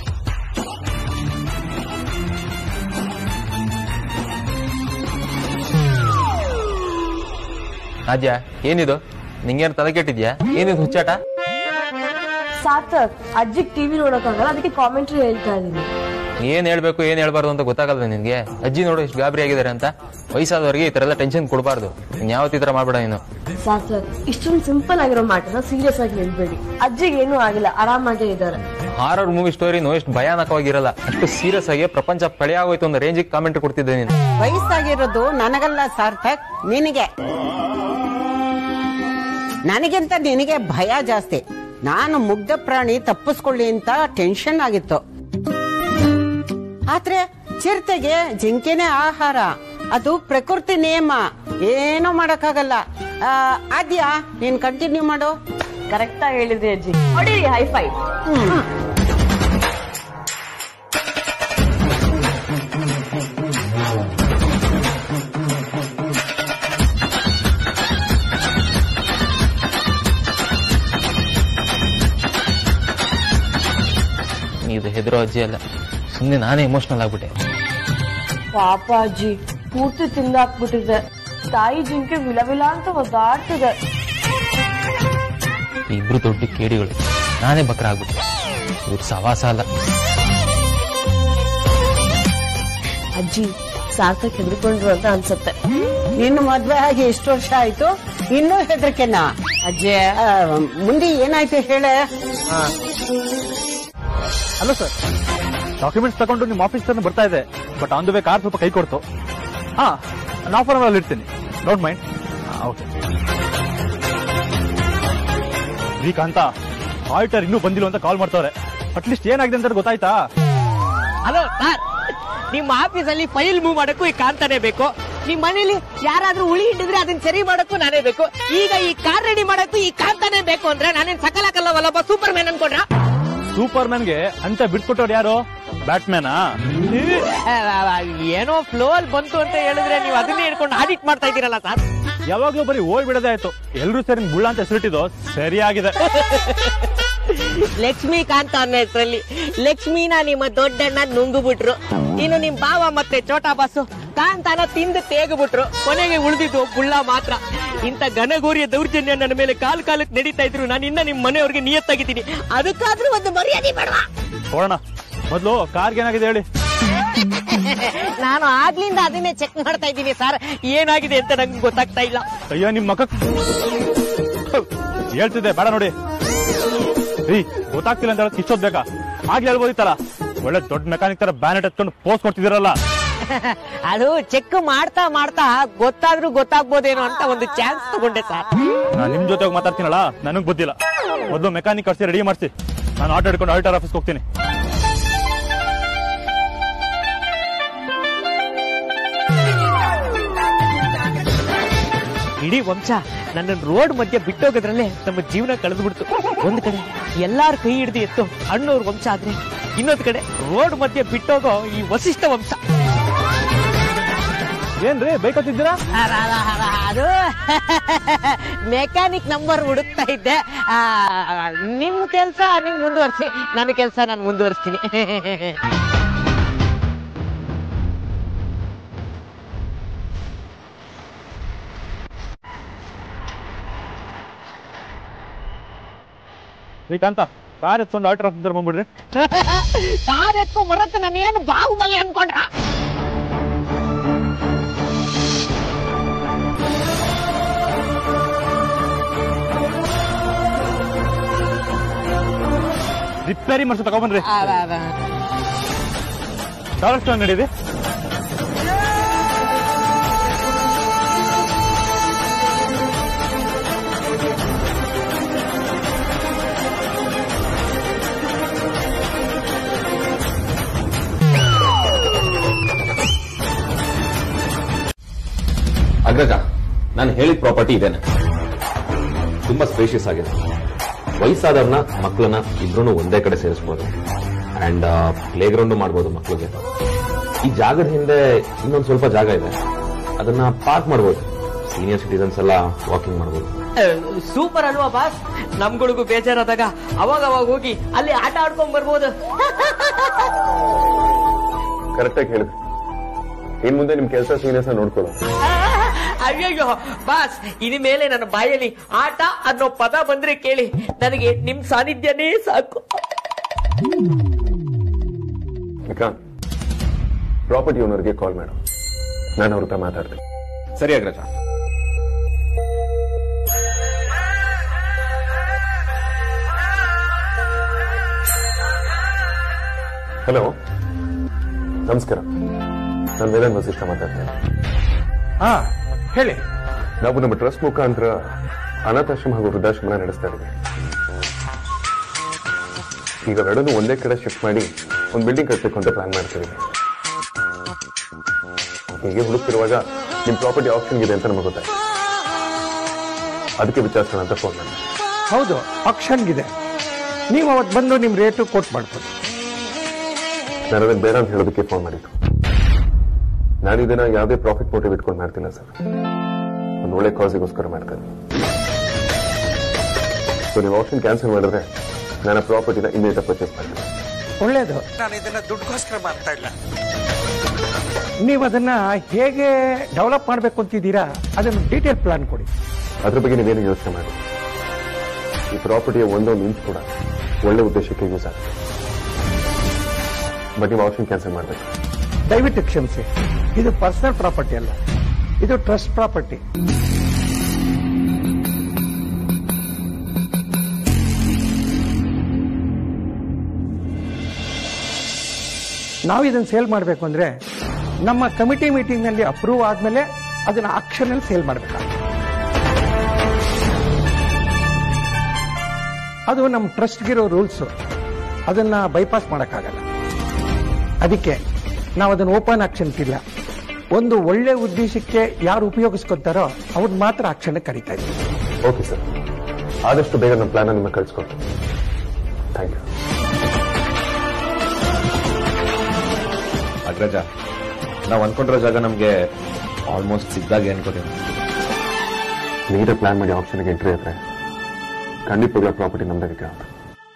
ರಾಜ್ಯ ಏನಿದು ನಿಂಗೇನು ತಲೆ ಕೆಟ್ಟಿದ್ಯಾ ಏನಿದು ಹುಚ್ಚಾಟ ಸಾರ್ಥಕ್ ಅಜ್ಜಿಗ್ ಟಿವಿ ನೋಡಕ್ಕಾಗಲ್ಲ ಅದಕ್ಕೆ ಕಾಮೆಂಟ್ರಿ ಹೇಳ್ತಾ ಇದೀನಿ ಏನ್ ಹೇಳ್ಬೇಕು ಏನ್ ಹೇಳ್ಬಾರ್ದು ಅಂತ ಗೊತ್ತಾಗಲ್ಲ ನಿನ್ಗೆ ಅಜ್ಜಿ ನೋಡು ಇಷ್ಟು ಗಾಬರಿ ಆಗಿದ್ದಾರೆ ಅಂತ ವಯಸ್ಸಾದವರಿಗೆ ಈ ತರ ಎಲ್ಲ ಟೆನ್ಷನ್ ಕೊಡಬಾರ್ದು ಯಾವತ್ತಿ ತರ ಮಾಡ್ಬೇಡ ನೀನು ಸಾರ್ಥಕ್ ಇಷ್ಟೊಂದು ಸಿಂಪಲ್ ಆಗಿರೋ ಮಾಟನ ಸೀರಿಯಸ್ ಆಗಿ ಹೇಳ್ಬೇಡಿ ಅಜ್ಜಿಗೆ ಏನೂ ಆಗಿಲ್ಲ ಆರಾಮಾಗೇ ಇದ್ದಾರೆ ಹಾರರ್ ಮೂವಿ ಸ್ಟೋರಿನೂ ಎಷ್ಟು ಭಯಾನಕವಾಗಿರಲ್ಲ ಅಷ್ಟು ಸೀರಿಯಸ್ ಆಗಿ ಪ್ರಪಂಚ ಪಳೆ ಆಗೋಯ್ತು ಅಂತ ರೇಂಜಿಗೆ ಕಾಮೆಂಟ್ ಕೊಡ್ತಿದ್ದೆ ನೀನು ವಯಸ್ಸಾಗಿರೋದು ನನಗಲ್ಲ ಸಾರ್ಥಕ್ ನಿನಗೆ ನನಗಿಂತ ನಿನಗೆ ಭಯ ಜಾಸ್ತಿ ನಾನು ಮುಗ್ಧ ಪ್ರಾಣಿ ತಪ್ಪಿಸ್ಕೊಳ್ಳಿ ಅಂತ ಟೆನ್ಷನ್ ಆಗಿತ್ತು ಆದ್ರೆ ಚಿರತೆಗೆ ಜಿಂಕೆನೇ ಆಹಾರ ಅದು ಪ್ರಕೃತಿ ನಿಯಮ ಏನೂ ಮಾಡಕ್ಕಾಗಲ್ಲ ಆ, ಆದ್ಯಾ ನೀನ್ ಕಂಟಿನ್ಯೂ ಮಾಡು ಕರೆಕ್ಟ್ ಆಗಿ ಹೇಳಿದ್ರಿ ಅಜ್ಜಿ ಹೊಡೀರಿ ಹೈ ಫೈ ಇದು ಹೆದರೋ ಅಜ್ಜಿ ಅಲ್ಲ ಸುಮ್ಮನೆ ನಾನೇ ಎಮೋಷನಲ್ ಆಗ್ಬಿಟ್ಟೆ ಪಾಪ ಅಜ್ಜಿ ಪೂರ್ತಿ ತಿಂದಾಕ್ಬಿಟ್ಟಿದೆ ತಾಯಿ ಜಿಂಕೆ ವಿಲ ವಿಲ ಅಂತ ಒದ್ದಾಡ್ತಿದೆ ಇಬ್ರು ದೊಡ್ಡ ಕೇಡಿಗಳು ನಾನೇ ಬಕ್ರ ಆಗ್ಬಿಟ್ಟೆ ಇವ್ರ ಸವಾಸ ಅಲ್ಲ ಅಜ್ಜಿ ಸಾರ್ಥಕ್ ಹೆದರ್ಕೊಂಡ್ರು ಅಂತ ಅನ್ಸುತ್ತೆ ನಿನ್ನ ಮದ್ವೆ ಆಗಿ ಎಷ್ಟು ವರ್ಷ ಆಯ್ತು ಇನ್ನೂ ಹೆದರಿಕೆನಾ ಅಜ್ಜೆ ಆ, ಮುಂದೆ ಏನಾಯ್ತು ಹೇಳೆ ಅಲ್ಲ ಸರ್ ಡಾಕ್ಯುಮೆಂಟ್ಸ್ ತಗೊಂಡು ನಿಮ್ಮ ಆಫೀಸ್ ತನಕ ಬರ್ತಾ ಇದೆ but on the way car ಸ್ವಲ್ಪ ಕೈ ಕೊಡ್ತು ಹಾ ನಾನು ಆಫರ್ ಅಲ್ಲಿ ಇರ್ತೀನಿ don't mind okay Srikanta auditor ಇನ್ನೂ ಬಂದಿಲ್ಲ ಅಂತ ಕಾಲ್ ಮಾಡ್ತಾವ್ರೆ ಅಟ್ಲೀಸ್ಟ್ ಏನಾಗಿದೆ ಅಂತ ಗೊತ್ತಾಯ್ತಾ ಹಲೋ ಸರ್ ನಿಮ್ಮ ಆಫೀಸಲ್ಲಿ ಫೈಲ್ ಮೂವ್ ಮಾಡಕ್ಕೂ ಈ ಕಾಂತಾನೆ ಬೇಕು ನಿಮ್ ಮನೇಲಿ ಯಾರಾದ್ರೂ ಉಳಿ ಹಿಡಿದ್ರೆ ಅದನ್ನ ಸರಿ ಮಾಡಕ್ಕೂ ನಾನೇ ಬೇಕು ಈಗ ಈ ಕಾರ್ ರೆಡಿ ಮಾಡಕ್ಕೂ ಈ ಕಾಂತಾನೆ ಬೇಕು ಅಂದ್ರೆ ನಾನೇನ್ ಸಕಲಕಲ್ಲವಲ್ಲೊಬ್ಬ ಸೂಪರ್ ಮ್ಯಾನ್ ಅನ್ಕೊಂಡ್ರ ಸೂಪರ್ ಮ್ಯಾನ್ಗೆ ಅಂತ ಬಿಟ್ಕೊಟ್ಟವ್ರು ಯಾರು ಬ್ಯಾಟ್ಮ್ಯಾನಾ ಏನೋ ಫ್ಲೋ ಅಲ್ಲಿ ಬಂತು ಅಂತ ಹೇಳಿದ್ರೆ ನೀವು ಅದನ್ನೇ ಹಿಡ್ಕೊಂಡು ಆಡಿಟ್ ಮಾಡ್ತಾ ಇದ್ದೀರಲ್ಲ ಸರ್ ಯಾವಾಗ್ಲೂ ಬರೀ ಓಡ್ ಬಿಡೋದೇ ಆಯ್ತು ಎಲ್ರೂ ಸೇರಿ ನಿಮ್ಗ್ ಬುಳ್ಳ ಅಂತ ಹೆಸರಿಟ್ಟಿದ್ದು ಸರಿಯಾಗಿದೆ ಲಕ್ಷ್ಮೀಕಾಂತ್ ಅನ್ನೋ ಹೆಸರಲ್ಲಿ ಲಕ್ಷ್ಮೀನ ನಿಮ್ಮ ದೊಡ್ಡಣ್ಣ ನುಂಗು ಬಿಟ್ರು ಇನ್ನು ನಿಮ್ ಬಾವ ಮತ್ತೆ ಚೋಟಾ ಬಾಸು ಕಾಂತಾನ ತಿಂದು ತೇಗ್ಬಿಟ್ರು ಕೊನೆಗೆ ಉಳಿದಿದ್ದು ಬುಳ್ಳ ಮಾತ್ರ ಇಂಥ ಘನಘೋರಿಯ ದೌರ್ಜನ್ಯ ನನ್ನ ಮೇಲೆ ಕಾಲ್ ಕಾಲಕ್ಕೆ ನಡೀತಾ ಇದ್ರು ನಾನು ಇನ್ನ ನಿಮ್ ಮನೆಯವ್ರಿಗೆ ನಿಯತ್ತಾಗಿದ್ದೀನಿ ಅದಕ್ಕಾದ್ರೂ ಒಂದು ಮರ್ಯಾದೆ ಬೇಡವಾ ಹೋಗೋಣ ಮೊದ್ಲು ಕಾರ್ಗೆ ಏನಾಗಿದೆ ಹೇಳಿ ನಾನು ಆಗ್ಲಿಂದ ಅದನ್ನೇ ಚೆಕ್ ಮಾಡ್ತಾ ಇದ್ದೀನಿ ಸರ್ ಏನಾಗಿದೆ ಅಂತ ನಂಗೆ ಗೊತ್ತಾಗ್ತಾ ಇಲ್ಲ ಅಯ್ಯೋ ನಿಮ್ ಮಕ್ಕ ಹೇಳ್ತಿದ್ದೆ ಬೇಡ ನೋಡಿ ರೀ ಗೊತ್ತಾಗ್ತಿಲ್ಲ ಅಂತ ಹೇಳಕ್ ಇಷ್ಟೊದ್ ಬೇಕಾ ಆಗ್ಲೇ ಹೇಳ್ಬೋದಿತ್ತಲ್ಲ ಒಳ್ಳೆ ದೊಡ್ಡ ಮೆಕ್ಯಾನಿಕ್ ತರ ಬ್ಯಾನೆಟ್ ಎತ್ಕೊಂಡು ಪೋಸ್ ಕೊಡ್ತಿದ್ದೀರಲ್ಲ ಅದು ಚೆಕ್ ಮಾಡ್ತಾ ಮಾಡ್ತಾ ಗೊತ್ತಾದ್ರೂ ಗೊತ್ತಾಗ್ಬೋದೇನೋ ಅಂತ ಒಂದು ಚಾನ್ಸ್ ತಗೊಂಡೆ ಸರ್ ನಾನು ನಿಮ್ ಜೊತೆ ಹೋಗಿ ಮಾತಾಡ್ತೀನಲ್ಲ ನನಗ್ ಗೊತ್ತಿಲ್ಲ ಮೊದಲು ಮೆಕ್ಯಾನಿಕ್ ಕರ್ಸಿ ರೆಡಿ ಮಾಡಿಸಿ ನಾನು ಆಟೋ ಹಿಡ್ಕೊಂಡು ಆಡಿಟರ್ ಆಫೀಸ್ಗೆ ಹೋಗ್ತೀನಿ ಇಡೀ ವಂಶ ನನ್ನ ರೋಡ್ ಮಧ್ಯೆ ಬಿಟ್ಟೋಗೋದ್ರಲ್ಲೇ ನಮ್ಮ ಜೀವನ ಕಳೆದ್ಬಿಡ್ತು ಒಂದ್ ಕಡೆ ಎಲ್ಲಾರ ಕೈ ಹಿಡಿದು ಎತ್ತು ಅಣ್ಣವ್ರ ವಂಶ ಆದ್ರೆ ಇನ್ನೊಂದ್ ಕಡೆ ರೋಡ್ ಮಧ್ಯೆ ಬಿಟ್ಟೋಗೋ ಈ ವಸಿಷ್ಠ ವಂಶ ಏನ್ರಿ ಬೈಕತ್ತಿದ್ದೀರಾ ಅದು ಮೆಕ್ಯಾನಿಕ್ ನಂಬರ್ ಹುಡುಕ್ತಾ ಇದ್ದೆ ಆ, ನಿಮ್ ಕೆಲ್ಸ ನಿಮ್ ಮುಂದುವರ್ಸಿ ನನ್ನ ಕೆಲ್ಸ ನಾನು ಮುಂದುವರಿಸ್ತೀನಿ ಶ್ರೀಕಾಂತ ಕಾರ್ ಎತ್ಕೊಂಡು ಆಟೋ ಆಫೀಸ್ ಬಂದ್ಬಿಡ್ರಿ ಕಾರ್ ಎತ್ಕೊಂಡ್ ಬರತ್ತೆ ನಾನೇನು ಬಾಹುಬಲಿ ಅನ್ಕೊಂಡ್ರ ರಿಪೇರಿ ಮಾಡಿಸಿ ತಗೊಂಬನ್ರಿ ಡಾಲರ್ ಸ್ಟೋನ್ ನಡೀರಿ ಅಗ್ರಜ ನಾನು ಹೇಳಿದ ಪ್ರಾಪರ್ಟಿ ಇದೇನೆ ತುಂಬಾ ಸ್ಪೇಷಿಯಸ್ ಆಗಿದೆ ವಯಸ್ಸಾದವ್ರನ್ನ ಮಕ್ಕಳನ್ನ ಇಬ್ರು ಒಂದೇ ಕಡೆ ಸೇರಿಸಬಹುದು ಅಂಡ್ ಪ್ಲೇ ಗ್ರೌಂಡ್ ಮಾಡ್ಬೋದು ಮಕ್ಕಳಿಗೆ ಈ ಜಾಗದ ಹಿಂದೆ ಇನ್ನೊಂದು ಸ್ವಲ್ಪ ಜಾಗ ಇದೆ ಅದನ್ನ ಪಾರ್ಕ್ ಮಾಡ್ಬೋದು ಸೀನಿಯರ್ ಸಿಟಿಸನ್ಸ್ ಎಲ್ಲ ವಾಕಿಂಗ್ ಮಾಡ್ಬೋದು ಸೂಪರ್ ಅಲ್ವಾ ಬಾಸ್ ನಮ್ಗಳಿಗೂ ಬೇಜಾರಾದಾಗ ಅವಾಗ ಅವಾಗ ಹೋಗಿ ಅಲ್ಲಿ ಆಟ ಆಡ್ಕೊಂಡ್ ಬರ್ಬೋದು ಕರೆಕ್ಟಾಗಿ ಹೇಳಿದ್ರಿ ಇನ್ ಮುಂದೆ ನಿಮ್ ಕೆಲಸ ಸೀನಿಯರ್ಸ್ ನೋಡ್ಕೊಳ್ಳೋ ಅಯ್ಯಯ್ಯೋ ಬಾಸ್ ಇನಿ ಮೇಲೆ ನನ್ನ ಬಾಯಲ್ಲಿ ಆಟ ಅನ್ನೋ ಪದ ಬಂದ್ರೆ ಕೇಳಿ ನನಗೆ ನಿಮ್ ಸಾನ್ನಿಧ್ಯನೇ ಸಾಕು ವಿಕಾಂತ್ ಪ್ರಾಪರ್ಟಿ ಓನರ್ಗೆ ಕಾಲ್ ಮಾಡು ನಾನು ಅವ್ರ ಹತ್ರ ಮಾತಾಡ್ತೀನಿ ಸರಿ ಅಗ್ರಜ ಹಲೋ ನಮಸ್ಕಾರ ನಾನು ವೇದನ್ ವಸಿಷ್ಠ ಮಾತಾಡ್ತೇನೆ ಹಾ ಹೇಳಿ ನಾವು ನಮ್ಮ ಟ್ರಸ್ಟ್ ಮುಖಾಂತರ ಅನಾಥಾಶ್ರಮ ಹಾಗೂ ವೃದ್ಧಾಶ್ರಮ ನಡೆಸ್ತಾ ಇದ್ದೀವಿ ಈಗ ಎರಡನ್ನೂ ಒಂದೇ ಕಡೆ ಶಿಫ್ಟ್ ಮಾಡಿ ಒಂದು ಬಿಲ್ಡಿಂಗ್ ಕಟ್ಟಬೇಕು ಅಂತ ಪ್ಲಾನ್ ಮಾಡ್ತಿದ್ದೀವಿ ಹೀಗೆ ಹುಡುಕ್ತಿರುವಾಗ ನಿಮ್ಮ ಪ್ರಾಪರ್ಟಿ ಆಪ್ಷನ್ ಇದೆ ಅಂತ ನಮಗೆ ಗೊತ್ತಾಯ್ತು ಅದಕ್ಕೆ ವಿಚಾರಿಸೋಣ ಅಂತ ಫೋನ್ ಮಾಡಿ ಹೌದು ಆಕ್ಷನ್ಗಿದೆ ನೀವು ಅವತ್ತು ಬಂದು ನಿಮ್ಮ ರೇಟು ಕೋಟ್ ಮಾಡ್ಬೋದು ನಾನು ಅದಕ್ಕೆ ಬೇಡ ಅಂತ ಹೇಳೋದಕ್ಕೆ ಫೋನ್ ಮಾಡಿದ್ದು ನಾನು ಇದನ್ನ ಯಾವುದೇ ಪ್ರಾಫಿಟ್ ಮೋಟಿವ್ ಇಟ್ಕೊಂಡು ಮಾಡ್ತಿಲ್ಲ ಸರ್ ಒಂದು ಒಳ್ಳೆ ಕಾಸಿಗೋಸ್ಕರ ಮಾಡ್ತಾ ಇದ್ದೀನಿ ಸೊ ನೀವು ಆಪ್ಷನ್ ಕ್ಯಾನ್ಸಲ್ ಮಾಡಿದ್ರೆ ನಾನು ಪ್ರಾಪರ್ಟಿನ ಇಮ್ಮಿಡಿಯೇಟ್ ಪರ್ಚೇಸ್ ಮಾಡ್ತೀನಿ ಒಳ್ಳೇದು ನಾನು ಇದನ್ನ ದುಡ್ಡುಗೋಸ್ಕರ ಮಾಡ್ತಾ ಇಲ್ಲ ನೀವು ಅದನ್ನ ಹೇಗೆ ಡೆವಲಪ್ ಮಾಡಬೇಕು ಅಂತಿದ್ದೀರಾ ಅದನ್ನ ಡೀಟೇಲ್ ಪ್ಲಾನ್ ಕೊಡಿ ಅದ್ರ ಬಗ್ಗೆ ನೀವೇನು ಯೋಚನೆ ಮಾಡಿ ಈ ಪ್ರಾಪರ್ಟಿಯ ಒಂದೊಂದು ಇಂಚ್ ಕೂಡ ಒಳ್ಳೆ ಉದ್ದೇಶಕ್ಕೆ ಯೂಸ್ ಆಗುತ್ತೆ ಬಟ್ ನೀವು ಆಪ್ಷನ್ ಕ್ಯಾನ್ಸಲ್ ಮಾಡಬೇಕು ದಯವಿಟ್ಟು ಕ್ಷಮಿಸಿ ಇದು ಪರ್ಸನಲ್ ಪ್ರಾಪರ್ಟಿ ಅಲ್ಲ ಇದು ಟ್ರಸ್ಟ್ ಪ್ರಾಪರ್ಟಿ ನಾವು ಇದನ್ನ ಸೇಲ್ ಮಾಡಬೇಕು ಅಂದ್ರೆ ನಮ್ಮ ಕಮಿಟಿ ಮೀಟಿಂಗ್ ನಲ್ಲಿ ಅಪ್ರೂವ್ ಆದ್ಮೇಲೆ ಅದನ್ನ ಆಕ್ಷನ್ ಅಲ್ಲಿ ಸೇಲ್ ಮಾಡಬೇಕಾಗುತ್ತೆ ಅದು ನಮ್ಮ ಟ್ರಸ್ಟ್ಗಿರೋ ರೂಲ್ಸ್ ಅದನ್ನ ಬೈಪಾಸ್ ಮಾಡೋಕ್ಕಾಗಲ್ಲ ಅದಕ್ಕೆ ನಾವು ಅದನ್ನ ಓಪನ್ ಆಕ್ಷನ್ ಇಲ್ಲ ಒಂದು ಒಳ್ಳೆ ಉದ್ದೇಶಕ್ಕೆ ಯಾರು ಉಪಯೋಗಿಸ್ಕೊತಾರೋ ಅವ್ರನ್ನ ಮಾತ್ರ ಆಕ್ಷನ್ ಕರಿತಾ ಇದ್ದೀವಿ ಓಕೆ ಸರ್ ಆದಷ್ಟು ಬೇಗ ನಮ್ಮ ಪ್ಲಾನ್ ನಿಮಗೆ ಕಳಿಸ್ಕೊಡ್ತೀನಿ ಥ್ಯಾಂಕ್ ಯು ಅಗ್ರಜ ನಾವು ಅನ್ಕೊಂಡಿರೋ ಜಾಗ ನಮ್ಗೆ ಆಲ್ಮೋಸ್ಟ್ ಸಿಗ್ದಾಗೆ ಅನ್ಕೋತೀನಿ ನೀಟಾಗಿ ಪ್ಲಾನ್ ಮಾಡಿ ಆಪ್ಷನ್ಗೆ ಎಂಟ್ರಿ ಇದ್ರೆ ಖಂಡಿತವಾಗ್ಲೂ ಪ್ರಾಪರ್ಟಿ ನಮ್ದಾಗೆ ಕೇಳುತ್ತೆ